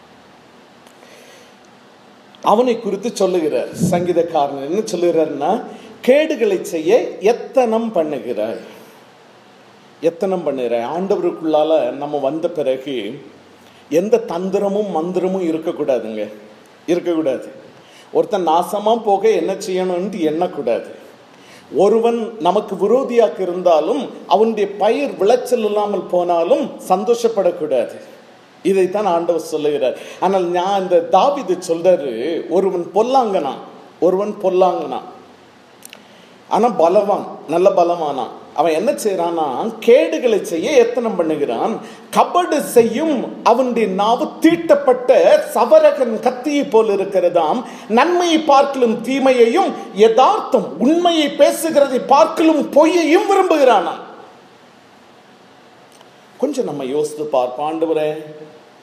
அவனை குறித்து சொல்லுகிறார் சங்கீதக்காரன் என்ன சொல்லுகிறார்னா கேடுகளை செய்ய எத்தனம் பண்ணுகிறாய் எத்தனம் பண்ணுகிறாய் ஆண்டவருக்குள்ளால நம்ம வந்த பிறகு எந்த தந்திரமும் மந்திரமும் இருக்கக்கூடாதுங்க இருக்கக்கூடாது ஒருத்தன் நாசமா போக என்ன செய்யணும்னு எண்ணக்கூடாது ஒருவன் நமக்கு விரோதியாக இருந்தாலும் அவனுடைய பயிர் விளைச்சல் இல்லாமல் போனாலும் சந்தோஷப்படக்கூடாது இதைத்தான் ஆண்டவர் சொல்லுகிறார் ஆனால் நான் இந்த தாவிது சொல்றாரு ஒருவன் பொல்லாங்கனா ஒருவன் பொல்லாங்கனா ஆனா பலவான் நல்ல பலமானா அவன் என்ன செய்யறானா கேடுகளை செய்ய எத்தனம் பண்ணுகிறான் கபடு செய்யும் அவனுடைய நாவு தீட்டப்பட்ட சவரகன் கத்தியை போல் இருக்கிறதாம் நன்மையை பார்க்கலும் தீமையையும் யதார்த்தம் உண்மையை பேசுகிறதை பார்க்கலும் பொய்யையும் விரும்புகிறானா கொஞ்சம் நம்ம யோசித்து பார்ப்போம் ஆண்டவரே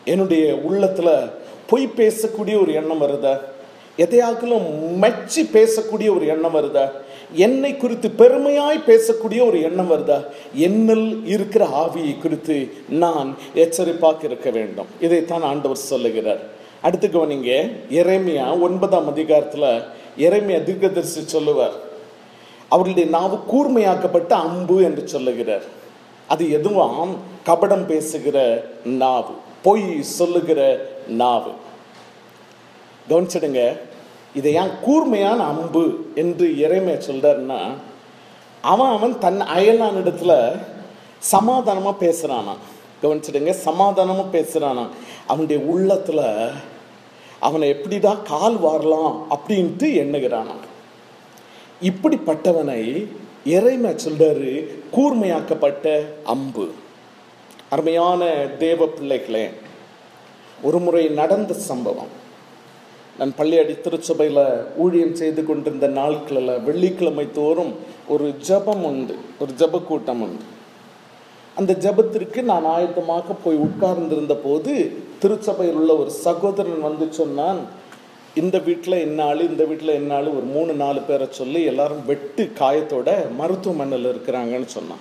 என்னுடைய உள்ளத்துல பொய் பேசக்கூடிய ஒரு எண்ணம் வருதா எதையாக்கிலும் மெச்சி பேசக்கூடிய ஒரு எண்ணம் வருதா என்னை குறித்து பெருமையாய் பேசக்கூடிய ஒரு எண்ணம் வருதா என்னில் இருக்கிற ஆவியை குறித்து நான் எச்சரிப்பாக இருக்க வேண்டும் இதைத்தான் ஆண்டவர் சொல்லுகிறார் அடுத்து கவனிங்க எரேமியா ஒன்பதாம் அதிகாரத்துல எரேமியா தீர்க்கதரிசி சொல்லுவார் அவர்களுடைய நாவு கூர்மையாக்கப்பட்ட அம்பு என்று சொல்லுகிறார் அது எதுவும் கபடம் பேசுகிற நாவு பொய் சொல்லுகிற நாவு கவனிச்சிடுங்க இதை ஏன் கூர்மையான அம்பு என்று இறைமைய சொல்றாருன்னா அவன் அவன் தன் அயலான் இடத்துல சமாதானமா பேசுறானா கவனிச்சிடுங்க சமாதானமா பேசுறானா அவனுடைய உள்ளத்துல அவனை எப்படிதான் கால் வாரலாம் அப்படின்ட்டு எண்ணுகிறானா இப்படிப்பட்டவனை இறைமை சொல்றாரு கூர்மையாக்கப்பட்ட அம்பு அருமையான தேவ பிள்ளைகளே ஒரு முறை நடந்த சம்பவம் நான் பள்ளியடி திருச்சபையில் ஊழியம் செய்து கொண்டிருந்த நாட்களில் வெள்ளிக்கிழமை தோறும் ஒரு ஜபம் உண்டு ஒரு ஜப கூட்டம் உண்டு அந்த ஜபத்திற்கு நான் ஆயத்தமாக போய் உட்கார்ந்திருந்த போது திருச்சபையில் உள்ள ஒரு சகோதரன் வந்து சொன்னான் இந்த வீட்டில் என்னாள் இந்த வீட்டில் என்னாள் ஒரு மூணு நாலு பேரை சொல்லி எல்லாரும் வெட்டு காயத்தோட மருத்துவமனையில் இருக்கிறாங்கன்னு சொன்னான்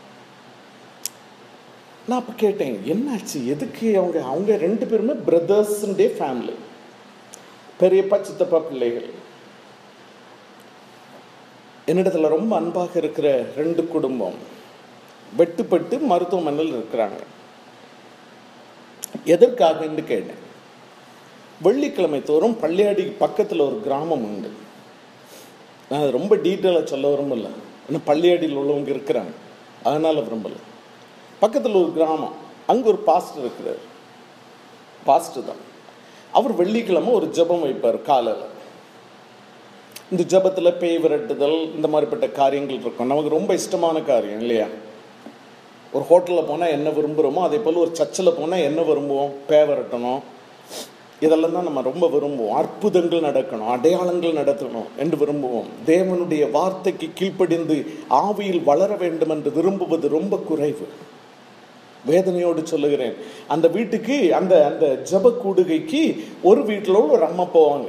நான் அப்போ கேட்டேன் என்னாச்சு எதுக்கு அவங்க அவங்க ரெண்டு பேருமே பிரதர்ஸுண்டே ஃபேமிலி பெரியப்பா சித்தப்பா பிள்ளைகள் என்னிடத்துல ரொம்ப அன்பாக இருக்கிற ரெண்டு குடும்பம் வெட்டுப்பட்டு மருத்துவமனையில் இருக்கிறாங்க எதற்காகன்னு கேட்டேன் வெள்ளிக்கிழமை தோறும் பள்ளியாடி பக்கத்தில் ஒரு கிராமம் உண்டு நான் அது ரொம்ப டீட்டெயிலாக சொல்ல விரும்பல ஏன்னா பள்ளியாடியில் உள்ளவங்க இருக்கிறாங்க அதனால் விரும்பல பக்கத்தில் ஒரு கிராமம் அங்கே ஒரு பாஸ்டர் இருக்கிறார் பாஸ்டர் தான் அவர் வெள்ளிக்கிழமை ஒரு ஜெபம் வைப்பார் காலையில் இந்த ஜெபத்தில் பேய் விரட்டுதல் இந்த மாதிரிப்பட்ட காரியங்கள் இருக்கும் நமக்கு ரொம்ப இஷ்டமான காரியம் இல்லையா ஒரு ஹோட்டலில் போனால் என்ன விரும்புகிறோமோ அதே போல் ஒரு சர்ச்சில் போனால் என்ன விரும்புவோம் பே விரட்டணும் இதெல்லாம் தான் நம்ம ரொம்ப விரும்புவோம் அற்புதங்கள் நடக்கணும் அடையாளங்கள் நடத்தணும் என்று விரும்புவோம் தேவனுடைய வார்த்தைக்கு கீழ்ப்படிந்து ஆவியில் வளர வேண்டும் என்று விரும்புவது ரொம்ப குறைவு வேதனையோடு சொல்லுகிறேன் அந்த வீட்டுக்கு அந்த அந்த ஜப கூடுகைக்கு ஒரு வீட்டில் ஒரு அம்மா போவாங்க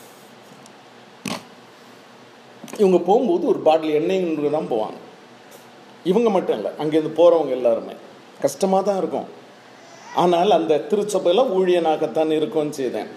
இவங்க போகும்போது ஒரு பாட்டில் எண்ணெய் தான் போவாங்க இவங்க மட்டும் இல்லை அங்கேருந்து போகிறவங்க எல்லாருமே கஷ்டமாக தான் இருக்கும் ஆனால் அந்த திருச்சபையில் ஊழியனாகத்தான் இருக்கும்னு செய்தேன்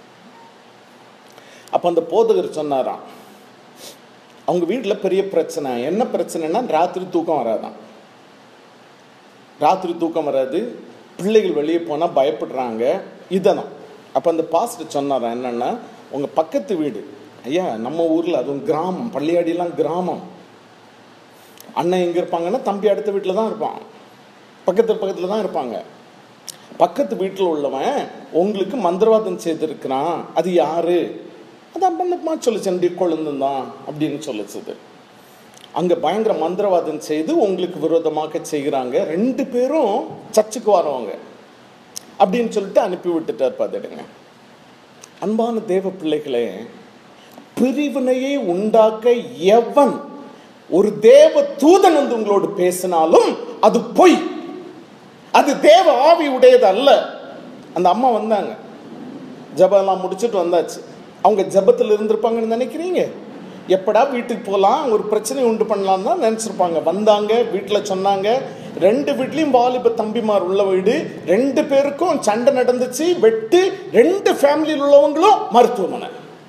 அப்போ அந்த போதகர் சொன்னாராம் அவங்க வீட்டில் பெரிய பிரச்சனை என்ன பிரச்சனைனா ராத்திரி தூக்கம் வராதான் ராத்திரி தூக்கம் வராது பிள்ளைகள் வெளியே போனால் பயப்படுறாங்க இததான் அப்போ அந்த பாஸ்டர் சொன்னாராம் என்னென்னா உங்கள் பக்கத்து வீடு ஐயா நம்ம ஊரில் அதுவும் கிராமம் பள்ளியாடிலாம் கிராமம் அண்ணன் எங்கே இருப்பாங்கன்னா தம்பி அடுத்த வீட்டில் தான் இருப்பான் பக்கத்து பக்கத்தில் தான் இருப்பாங்க பக்கத்து வீட்டில் உள்ளவன் உங்களுக்கு மந்திரவாதம் செய்திருக்கிறான் அது யாரு அதான் பண்ணமா சொல்லிச்சு கொழுந்து தான் அப்படின்னு சொல்லிச்சது அங்கே பயங்கர மந்திரவாதம் செய்து உங்களுக்கு விரோதமாக செய்கிறாங்க ரெண்டு பேரும் சர்ச்சுக்கு வரவங்க அப்படின்னு சொல்லிட்டு அனுப்பி விட்டுட்டார் பார்த்துடுங்க அன்பான தேவ பிள்ளைகளே பிரிவினையை உண்டாக்க எவன் ஒரு தேவ தூதன் வந்து உங்களோடு பேசினாலும் அது பொய் அது தேவ ஆவி உடையது அல்ல அந்த அம்மா வந்தாங்க ஜபம் முடிச்சுட்டு வந்தாச்சு அவங்க ஜபத்தில் இருந்திருப்பாங்கன்னு நினைக்கிறீங்க எப்படா வீட்டுக்கு போகலாம் ஒரு பிரச்சனை உண்டு பண்ணலாம் தான் நினச்சிருப்பாங்க வந்தாங்க வீட்டில் சொன்னாங்க ரெண்டு வீட்லேயும் வாலிப தம்பிமார் உள்ள வீடு ரெண்டு பேருக்கும் சண்டை நடந்துச்சு வெட்டு ரெண்டு ஃபேமிலியில் உள்ளவங்களும் மருத்துவமனை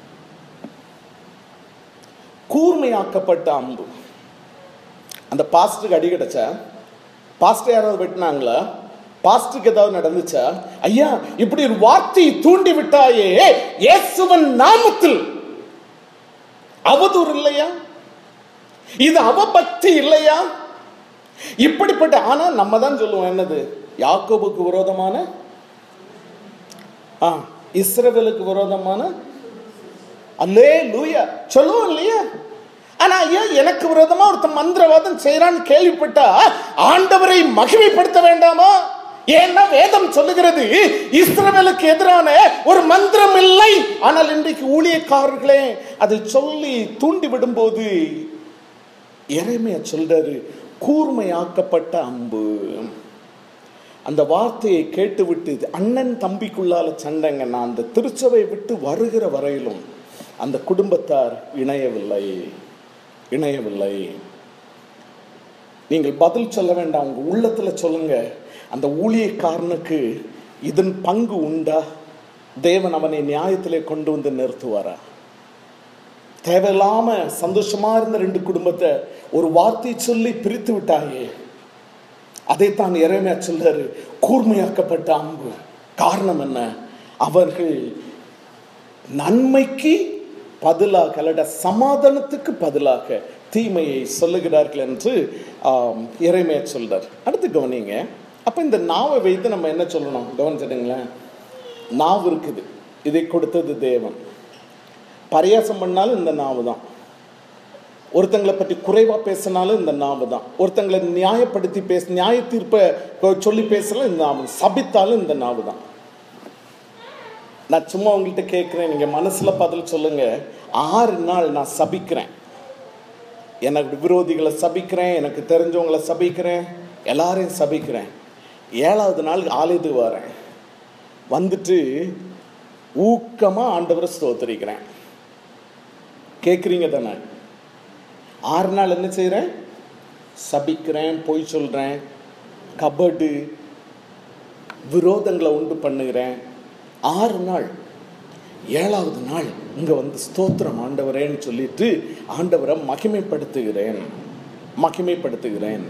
கூர்மையாக்கப்பட்ட அம்பு அந்த பாஸ்டருக்கு அடி கிடைச்சா பாஸ்டர் யாராவது வெட்டினாங்களா பாஸ்டருக்கு ஏதாவது நடந்துச்சா ஐயா இப்படி ஒரு வார்த்தை தூண்டி விட்டாயே இயேசுவன் நாமத்தில் அவதூறு இல்லையா இது அவபக்தி இல்லையா இப்படிப்பட்ட ஆனா நம்ம தான் சொல்லுவோம் என்னது யாக்கோபுக்கு விரோதமான ஆ இஸ்ரவேலுக்கு விரோதமான அல்லே லூயா சொல்லுவோம் இல்லையா ஆனா ஐயா எனக்கு விரோதமா ஒருத்தன் மந்திரவாதம் செய்யறான்னு கேள்விப்பட்டா ஆண்டவரை மகிமைப்படுத்த வேண்டாமா ஏன்னா வேதம் சொல்லுகிறது இஸ்ரவேலுக்கு எதிரான ஒரு மந்திரம் இல்லை ஆனால் இன்றைக்கு ஊழியக்காரர்களே அதை சொல்லி தூண்டி விடும்போது இறைமைய சொல்றாரு கூர்மையாக்கப்பட்ட அம்பு அந்த வார்த்தையை கேட்டுவிட்டு அண்ணன் தம்பிக்குள்ளால சண்டைங்க நான் அந்த திருச்சபை விட்டு வருகிற வரையிலும் அந்த குடும்பத்தார் இணையவில்லை இணையவில்லை நீங்கள் பதில் சொல்ல வேண்டாம் உங்க உள்ளத்துல சொல்லுங்க அந்த ஊழியக்காரனுக்கு இதன் பங்கு உண்டா தேவன் அவனை நியாயத்திலே கொண்டு வந்து நிறுத்துவாரா தேவையில்லாம சந்தோஷமா இருந்த ரெண்டு குடும்பத்தை ஒரு வார்த்தை சொல்லி பிரித்து விட்டாயே அதைத்தான் இறைமையா சொல்றாரு கூர்மையாக்கப்பட்ட அம்பு காரணம் என்ன அவர்கள் நன்மைக்கு பதிலாக அல்லட சமாதானத்துக்கு பதிலாக தீமையை சொல்லுகிறார்கள் என்று ஆம், இறைமையா சொல்றார் அடுத்து கவனிங்க அப்ப இந்த நாவை வைத்து நம்ம என்ன சொல்லணும் கவனிச்சிடுங்களேன் நாவு இருக்குது இதை கொடுத்தது தேவன் பரியாசம் பண்ணாலும் இந்த நாவு தான் ஒருத்தங்களை பற்றி குறைவா பேசினாலும் இந்த நாவு தான் ஒருத்தங்களை நியாயப்படுத்தி பேச நியாய தீர்ப்பை சொல்லி பேசலாம் இந்த நாவு சபித்தாலும் இந்த நாவு தான் நான் சும்மா உங்கள்கிட்ட கேட்குறேன் நீங்க மனசுல பதில் சொல்லுங்க ஆறு நாள் நான் சபிக்கிறேன் எனக்கு விரோதிகளை சபிக்கிறேன் எனக்கு தெரிஞ்சவங்களை சபிக்கிறேன் எல்லாரையும் சபிக்கிறேன் ஏழாவது நாள் ஆலயத்துக்கு வரேன் வந்துட்டு ஊக்கமா ஆண்டவரை ஸ்தோத்திரிக்கிறேன் கேட்குறீங்க தானே ஆறு நாள் என்ன செய்கிறேன் சபிக்கிறேன் பொய் சொல்கிறேன் கபடு விரோதங்களை உண்டு பண்ணுகிறேன் ஆறு நாள் ஏழாவது நாள் இங்கே வந்து ஸ்தோத்திரம் ஆண்டவரேன்னு சொல்லிட்டு ஆண்டவரை மகிமைப்படுத்துகிறேன் மகிமைப்படுத்துகிறேன்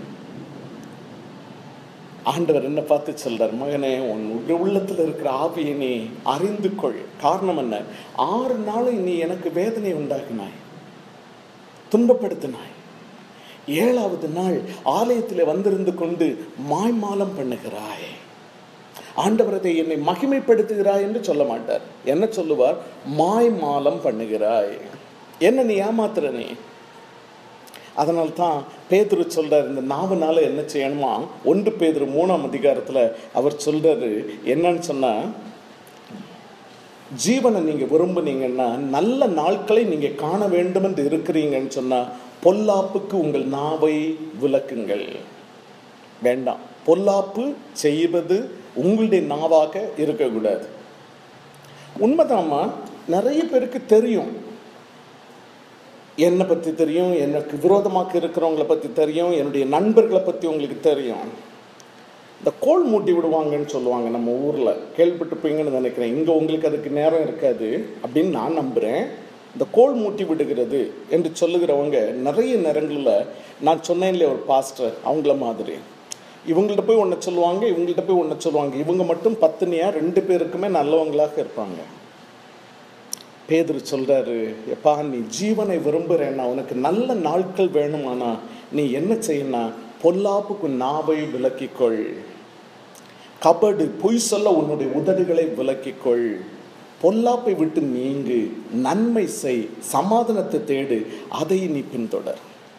ஆண்டவர் என்ன பார்த்து சொல்றார் மகனே உன் உள்ள- உள்ளத்துல இருக்கிற ஆவியை நீ அறிந்து கொள் காரணம் என்ன ஆறு நாளை நீ எனக்கு வேதனை உண்டாக்கினாய் துன்பப்படுத்தினாய் ஏழாவது நாள் ஆலயத்தில் வந்திருந்து கொண்டு மாய்மாலம் பண்ணுகிறாய் ஆண்டவர் அதை என்னை மகிமைப்படுத்துகிறாய் என்று சொல்ல மாட்டார் என்ன சொல்லுவார் மாய்மாலம் பண்ணுகிறாய் என்ன நீ ஏமாத்துற நீ அதனால தான் பேதுரு சொல்றாரு இந்த நாவனால என்ன செய்யணுமா ஒன்று பேதுரு மூணாம் அதிகாரத்துல அவர் சொல்றாரு என்னன்னு சொன்னா ஜீவனை நீங்க விரும்புனீங்கன்னா நல்ல நாட்களை நீங்க காண வேண்டும் என்று இருக்கிறீங்கன்னு சொன்னா பொல்லாப்புக்கு உங்கள் நாவை விலக்குங்கள் வேண்டாம் பொல்லாப்பு செய்வது உங்களுடைய நாவாக இருக்கக்கூடாது உண்மைதாம்மா நிறைய பேருக்கு தெரியும் என்னை பற்றி தெரியும் எனக்கு விரோதமாக இருக்கிறவங்கள பற்றி தெரியும் என்னுடைய நண்பர்களை பற்றி உங்களுக்கு தெரியும் இந்த கோல் மூட்டி விடுவாங்கன்னு சொல்லுவாங்க நம்ம ஊரில் கேள்விப்பட்டிருப்பீங்கன்னு நினைக்கிறேன் இங்கே உங்களுக்கு அதுக்கு நேரம் இருக்காது அப்படின்னு நான் நம்புகிறேன் இந்த கோல் மூட்டி விடுகிறது என்று சொல்லுகிறவங்க நிறைய நேரங்களில் நான் சொன்னேன் இல்லையா ஒரு பாஸ்டர் அவங்கள மாதிரி இவங்கள்ட்ட போய் ஒன்று சொல்லுவாங்க இவங்கள்ட்ட போய் ஒன்று சொல்லுவாங்க இவங்க மட்டும் பத்தினியா ரெண்டு பேருக்குமே நல்லவங்களாக இருப்பாங்க பேதுரு சொல்றாரு எப்பா நீ ஜீவனை விரும்புறேன்னா உனக்கு நல்ல நாட்கள் வேணுமானா நீ என்ன செய்யணும் பொல்லாப்புக்கு நாவை விலக்கிக்கொள் கபடு பொய் சொல்ல உன்னுடைய உதடுகளை விலக்கிக்கொள் பொல்லாப்பை விட்டு நீங்கு நன்மை செய் சமாதானத்தை தேடு அதை நீ பின்தொடர்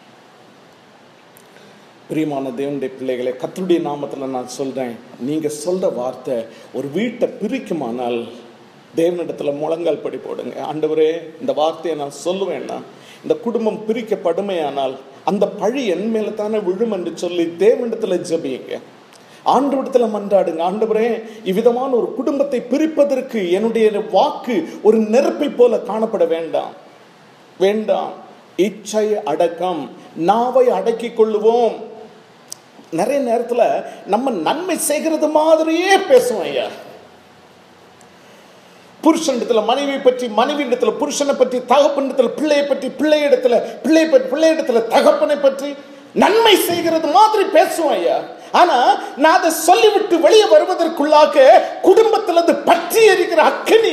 பிரியமான தேவனுடைய பிள்ளைகளை கர்த்தருடைய நாமத்தில் நான் சொல்றேன் நீங்க சொல்ற வார்த்தை ஒரு வீட்டை பிரிக்குமானால் தேவனிடத்துல முழங்கால் படி போடுங்க ஆண்டவரே இந்த வார்த்தையை நான் சொல்லுவேன்னா இந்த குடும்பம் பிரிக்கப்படுமையானால் அந்த பழி என் மேல தானே விழும் என்று சொல்லி தேவனிடத்துல ஜெபியுங்க ஆண்டவரிடத்துல மன்றாடுங்க ஆண்டவரே இவ்விதமான ஒரு குடும்பத்தை பிரிப்பதற்கு என்னுடைய வாக்கு ஒரு நெருப்பை போல காணப்பட வேண்டாம் வேண்டாம் இச்சை அடக்கம் நாவை அடக்கிக் கொள்ளுவோம் நிறைய நேரத்துல நம்ம நன்மை செய்கிறது மாதிரியே பேசுவோம் ஐயா புருஷனிடத்துல மனைவி பற்றி மனைவி இடத்துல புருஷனை பற்றி தகப்பனிடத்துல பிள்ளையை பற்றி பிள்ளை இடத்துல பிள்ளை பற்றி பிள்ளை இடத்துல தகப்பனை பற்றி நன்மை செய்கிறது மாதிரி பேசுவோம் ஐயா ஆனா நான் அதை சொல்லிவிட்டு வெளியே வருவதற்குள்ளாக குடும்பத்துல அது பற்றி எரிக்கிற அக்கினி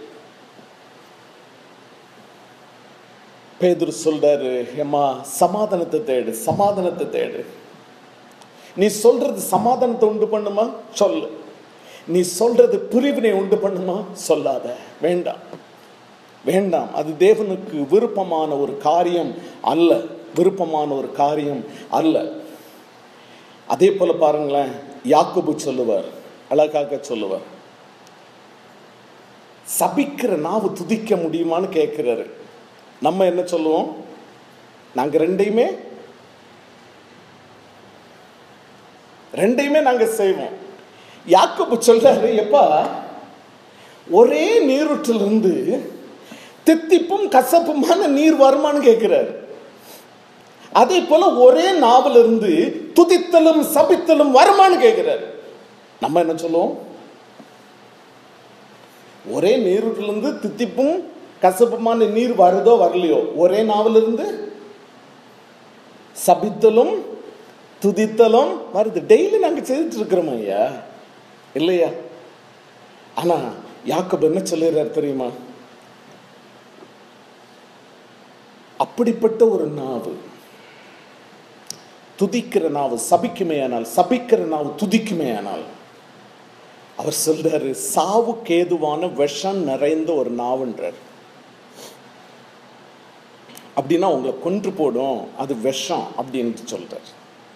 பேதுரு சொல்றாரு ஏம்மா சமாதானத்தை தேடு சமாதானத்தை தேடு நீ சொல்றது சமாதானத்தை உண்டு பண்ணுமா சொல்லு நீ சொல்றது பிரிவினை உண்டு பண்ணுமா சொல்லாத வேண்டாம் வேண்டாம் அது தேவனுக்கு விருப்பமான ஒரு காரியம் அல்ல விருப்பமான ஒரு காரியம் அல்ல அதே போல பாருங்களேன் யாக்கோபு சொல்லுவார் அழகாக சொல்லுவார் சபிக்கிற நாவு துதிக்க முடியுமான்னு கேட்கிறாரு நம்ம என்ன சொல்லுவோம் நாங்க ரெண்டையுமே ரெண்டையுமே நாங்க செய்வோம் யாக்கோபு சொல்றாரு எப்பா ஒரே நீரூற்றிலிருந்து தித்திப்பும் கசப்புமான நீர் வருமான்னு கேட்கிறார் அதே போல ஒரே நாவிலிருந்து துதித்தலும் சபித்தலும் வருமான்னு கேட்கிறார் நம்ம என்ன சொல்லுவோம் ஒரே நீரூற்றிலிருந்து தித்திப்பும் கசப்புமான நீர் வருதோ வரலையோ ஒரே நாவிலிருந்து சபித்தலும் துதித்தலும் வருது டெய்லி நாங்க செய்துட்டு இருக்கிறோம் ஐயா இல்லையா ஆனா யாக்கோபு என்ன சொல்லுறாரு தெரியுமா அப்படிப்பட்ட ஒரு நாவு துதிக்கிற நாவு சபிக்குமே ஆனால் சபிக்கிற நாவு துதிக்குமே ஆனால் அவர் சொல்றாரு சாவுக்கு ஏதுவான விஷம் நிறைந்த ஒரு நாவுன்றார் அப்படின்னா உங்களை கொன்று போடும் அது விஷம் அப்படின்னு சொல்றார்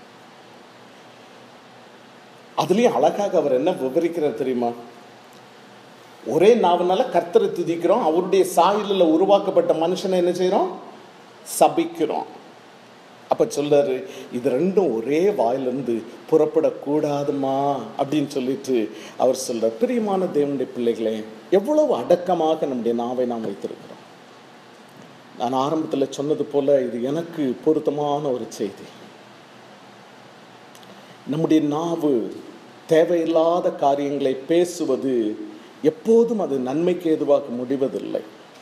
அதுலயும் அழகாக அவர் என்ன விவரிக்கிறார் தெரியுமா ஒரே நாவனால கர்த்தரை துதிக்கிறோம் அவருடைய சாயலில் உருவாக்கப்பட்ட மனுஷனை என்ன செய்றோம் சபிக்கிறோம் அப்ப சொல்றாரு இது ரெண்டும் ஒரே வாயிலிருந்து புறப்படக்கூடாதுமா அப்படின்னு சொல்லிட்டு அவர் சொல்றார் பிரியமான தேவனுடைய பிள்ளைகளே எவ்வளவு அடக்கமாக நம்முடைய நாவை நாம் வைத்திருக்கிறோம் நான் ஆரம்பத்தில் சொன்னது போல இது எனக்கு பொருத்தமான ஒரு செய்தி நம்முடைய நாவு தேவையில்லாத காரியங்களை பேசுவது எப்போதும் அது நன்மைக்கு ஏதுவாக முடிவதில்லை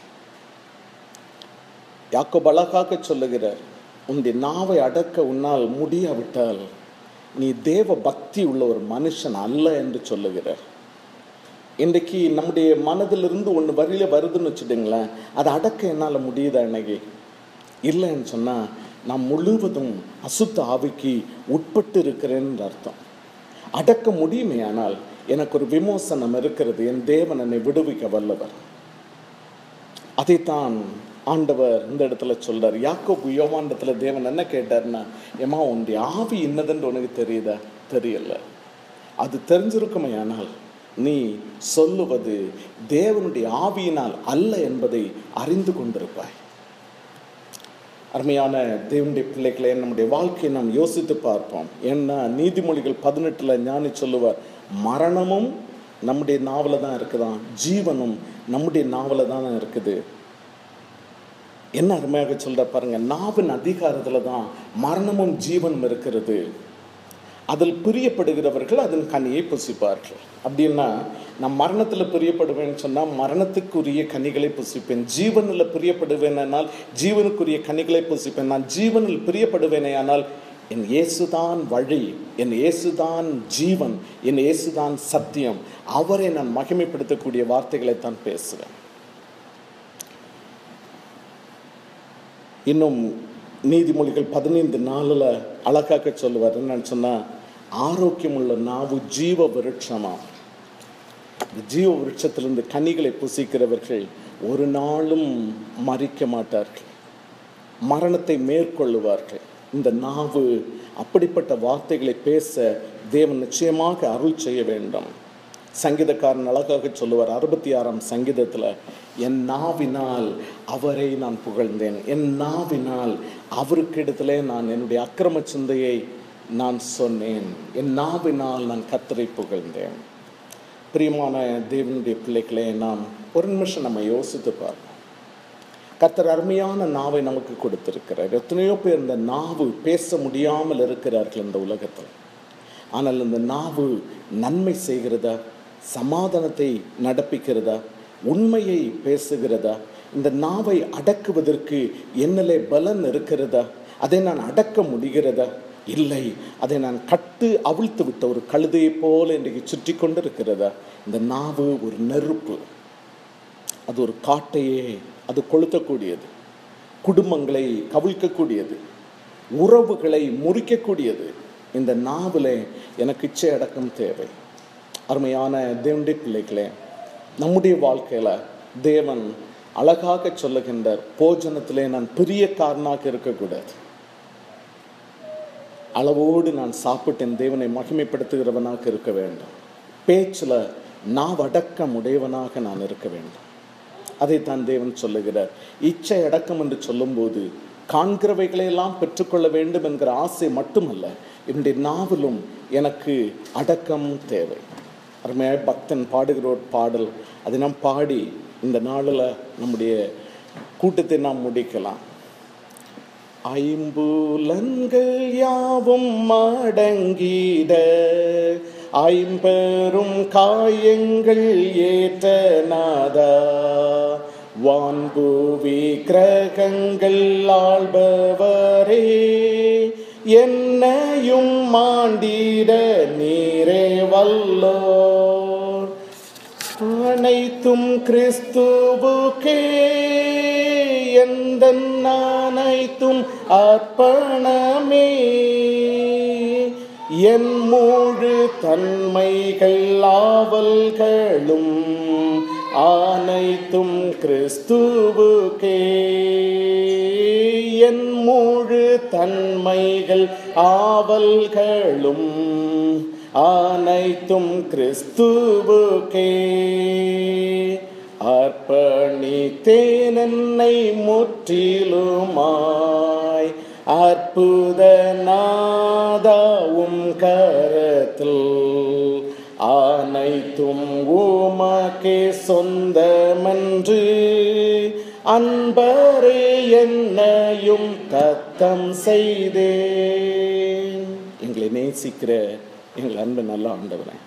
யாக்கோப் அழகாக சொல்லுகிறார் உன்னுடைய நாவை அடக்க உன்னால் முடியாவிட்டால் நீ தேவ பக்தி உள்ள ஒரு மனுஷன் அல்ல என்று சொல்லுகிறார் இன்றைக்கு நம்முடைய மனதிலிருந்து ஒன்று வரியில வருதுன்னு வச்சுடுங்களேன் அதை அடக்க என்னால் முடியுதா இன்னைக்கு இல்லைன்னு சொன்னால் நான் முழுவதும் அசுத்த ஆவிக்கு உட்பட்டு இருக்கிறேன்னு அர்த்தம் அடக்க முடியுமே ஆனால் எனக்கு ஒரு விமோசனம் இருக்கிறது என் தேவன் என்னை விடுவிக்க வல்லவர் அதைத்தான் ஆண்டவர் இந்த இடத்துல சொல்றார் யாக்கோபு யோவாண்டத்துல தேவன் என்ன கேட்டார்னா ஏமா உன்னுடைய ஆவி என்னதுன்னு உனக்கு தெரியுதா தெரியல அது தெரிஞ்சிருக்குமே ஆனால் நீ சொல்லுவது தேவனுடைய ஆவியினால் அல்ல என்பதை அறிந்து கொண்டிருப்பாய் அருமையான தேவனுடைய பிள்ளைகளை நம்முடைய வாழ்க்கையை நாம் யோசித்து பார்ப்போம் ஏன்னா நீதிமொழிகள் பதினெட்டுல ஞானி சொல்லுவார் மரணமும் நம்முடைய நாவல தான் இருக்குதான் ஜீவனும் நம்முடைய நாவல தான் இருக்குது என்ன அருமையாக சொல்ற பாருங்க நாவின் அதிகாரத்துல தான் மரணமும் ஜீவனும் இருக்கிறது அதில் பிரியப்படுகிறவர்கள் அதன் கனியை புசிப்பார்கள் அப்படின்னா நான் மரணத்தில் பிரியப்படுவேன்னு சொன்னால் மரணத்துக்குரிய கனிகளை புசிப்பேன் ஜீவனில் பிரியப்படுவேனால் ஜீவனுக்குரிய கனிகளை புசிப்பேன் நான் ஜீவனில் பிரியப்படுவேனே ஆனால் என் இயேசுதான் வழி என் இயேசுதான் ஜீவன் என் இயேசுதான் சத்தியம் அவரை நான் மகிமைப்படுத்தக்கூடிய வார்த்தைகளை தான் பேசுவேன் இன்னும் நீதிமொழிகள் பதினைந்து நாளில் அழகாக்க சொல்லுவார் என்னன்னு சொன்னால் ஆரோக்கியமுள்ள நாவு ஜீவ விருட்சமா இந்த ஜீவ விருட்சத்திலிருந்து கனிகளை புசிக்கிறவர்கள் ஒரு நாளும் மறிக்க மாட்டார்கள் மரணத்தை மேற்கொள்ளுவார்கள் இந்த நாவு அப்படிப்பட்ட வார்த்தைகளை பேச தேவன் நிச்சயமாக அருள் செய்ய வேண்டும் சங்கீதக்காரன் அழகாக சொல்லுவார் அறுபத்தி ஆறாம் சங்கீதத்தில் என் நாவினால் அவரை நான் புகழ்ந்தேன் என் நாவினால் அவருக்கு இடத்துல நான் என்னுடைய அக்கிரம சிந்தையை நான் சொன்னேன் என் நாவினால் நான் கத்தரை புகழ்ந்தேன் பிரியமான தேவனுடைய பிள்ளைகளே நாம் ஒரு நிமிஷம் நம்ம யோசித்து பார்ப்போம் கத்தர் அருமையான நாவை நமக்கு கொடுத்திருக்கிறார் எத்தனையோ பேர் இந்த நாவு பேச முடியாமல் இருக்கிறார்கள் இந்த உலகத்தில் ஆனால் இந்த நாவு நன்மை செய்கிறதா சமாதானத்தை நடப்பிக்கிறதா உண்மையை பேசுகிறதா இந்த நாவை அடக்குவதற்கு என்னிலே பலன் இருக்கிறதா அதை நான் அடக்க முடிகிறதா இல்லை அதை நான் கட்டு அவிழ்த்து விட்ட ஒரு கழுதையை போல இன்றைக்கு சுற்றி கொண்டு இருக்கிறதா இந்த நாவு ஒரு நெருப்பு அது ஒரு காட்டையே அது கொளுத்தக்கூடியது குடும்பங்களை கவிழ்க்கக்கூடியது உறவுகளை முறிக்கக்கூடியது இந்த நாவில் எனக்கு இச்சை அடக்கம் தேவை அருமையான தேவனுடைய பிள்ளைகளே நம்முடைய வாழ்க்கையில் தேவன் அழகாக சொல்லுகின்றார் போஜனத்திலே நான் பெரிய காரணாக இருக்கக்கூடாது அளவோடு நான் சாப்பிட்டேன் தேவனை மகிமைப்படுத்துகிறவனாக இருக்க வேண்டும் பேச்சில் நாவடக்கம் உடையவனாக நான் இருக்க வேண்டும் அதைத்தான் தேவன் சொல்லுகிறார் இச்சை அடக்கம் என்று சொல்லும்போது காண்கிறவைகளையெல்லாம் பெற்றுக்கொள்ள வேண்டும் என்கிற ஆசை மட்டுமல்ல என்னுடைய நாவிலும் எனக்கு அடக்கம் தேவை அருமையாய் பக்தன் பாடுகிற ஒரு பாடல் அதை நாம் பாடி இந்த நாளில் நம்முடைய கூட்டத்தை நாம் முடிக்கலாம் ஐம்புலன்கள் யாவும் அடங்கிட ஐம்பெரும் காயங்கள் ஏற்ற நாதா வான்பூவி கிரகங்கள் ஆள்பவரே என்னையும் மாண்டிட நீரே வல்லோர் அனைத்தும் கிறிஸ்துவுக்கே எந்த அனைத்தும் அர்ப்பணமே என் முழு தன்மைகள் ஆவல்களும் அனைத்தும் கிறிஸ்துவுக்கே என் முழு தன்மைகள் ஆவல்களும் அனைத்தும் கிறிஸ்துவுக்கே அர்ப்பணித்தேன் என்னை முற்றிலுமாய் அற்புத நாதாவும் கரத்தில் அனைத்தும் உமக்கே சொந்தமன்று அன்பரே என்னையும் தத்தம் செய்தேன் எங்களை நேசிக்கிற எங்கள் அன்பு நல்ல ஆண்டவரே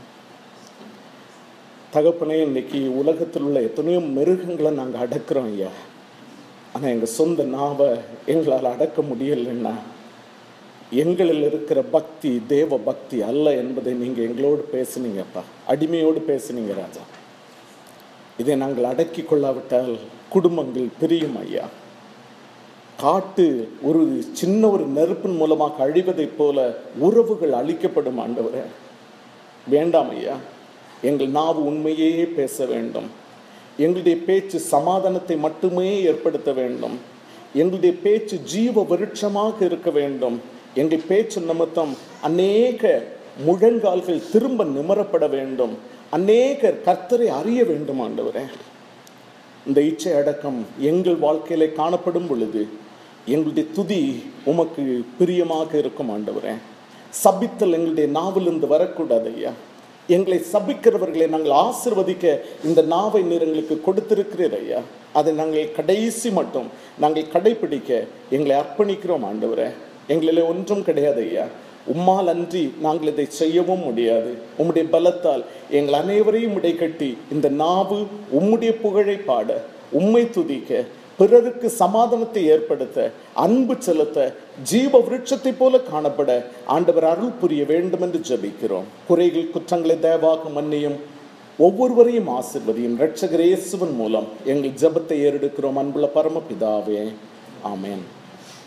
தகப்பனே இன்னைக்கு உலகத்தில் உள்ள எத்தனையோ மிருகங்களை நாங்கள் அடக்கிறோம் ஐயா ஆனால் எங்கள் சொந்த நாவை எங்களால் அடக்க முடியலைன்னா எங்களில் இருக்கிற பக்தி தேவ பக்தி அல்ல என்பதை நீங்கள் எங்களோடு பேசுனீங்கப்பா அடிமையோடு பேசுனீங்க ராஜா இதை நாங்கள் அடக்கி கொள்ளாவிட்டால் குடும்பங்கள் பிரியும் ஐயா காட்டு ஒரு சின்ன ஒரு நெருப்பின் மூலமாக அழிவதைப் போல உறவுகள் அழிக்கப்படும் ஆண்டவரே வேண்டாம் ஐயா எங்கள் நாவு உண்மையே பேச வேண்டும் எங்களுடைய பேச்சு சமாதானத்தை மட்டுமே ஏற்படுத்த வேண்டும் எங்களுடைய பேச்சு ஜீவ விருட்சமாக இருக்க வேண்டும் எங்கள் பேச்சு நிமித்தம் அநேக முழங்கால்கள் திரும்ப நிமரப்பட வேண்டும் அநேகர் கர்த்தரை அறிய வேண்டும் ஆண்டவரே இந்த இச்சை அடக்கம் எங்கள் வாழ்க்கையில காணப்படும் பொழுது எங்களுடைய துதி உமக்கு பிரியமாக இருக்கும் ஆண்டவரே சபித்தல் எங்களுடைய நாவிலிருந்து வரக்கூடாது ஐயா எங்களை சபிக்கிறவர்களை நாங்கள் ஆசிர்வதிக்க இந்த நாவை நீர் எங்களுக்கு கொடுத்திருக்கிறீர் ஐயா அதை நாங்கள் கடைசி மட்டும் நாங்கள் கடைபிடிக்க எங்களை அர்ப்பணிக்கிறோம் ஆண்டவரே எங்களிலே ஒன்றும் கிடையாது ஐயா உம்மால் அன்றி நாங்கள் இதை செய்யவும் முடியாது உம்முடைய பலத்தால் எங்கள் அனைவரையும் இடைக்கட்டி இந்த நாவு உம்முடைய புகழை பாட உம்மை துதிக்க பிறருக்கு சமாதானத்தை ஏற்படுத்த அன்பு செலுத்த ஜீவ விருட்சத்தை போல காணப்பட ஆண்டவர் அருள் புரிய வேண்டும் என்று ஜெபிக்கிறோம் குறைகள் குற்றங்களை தயவாக மன்னியும் ஒவ்வொருவரையும் ஆசிர்வதியும் இரட்சகர் இயேசுவின் மூலம் எங்கள் ஜெபத்தை ஏறெடுக்கிறோம் அன்புள்ள பரமபிதாவே ஆமென்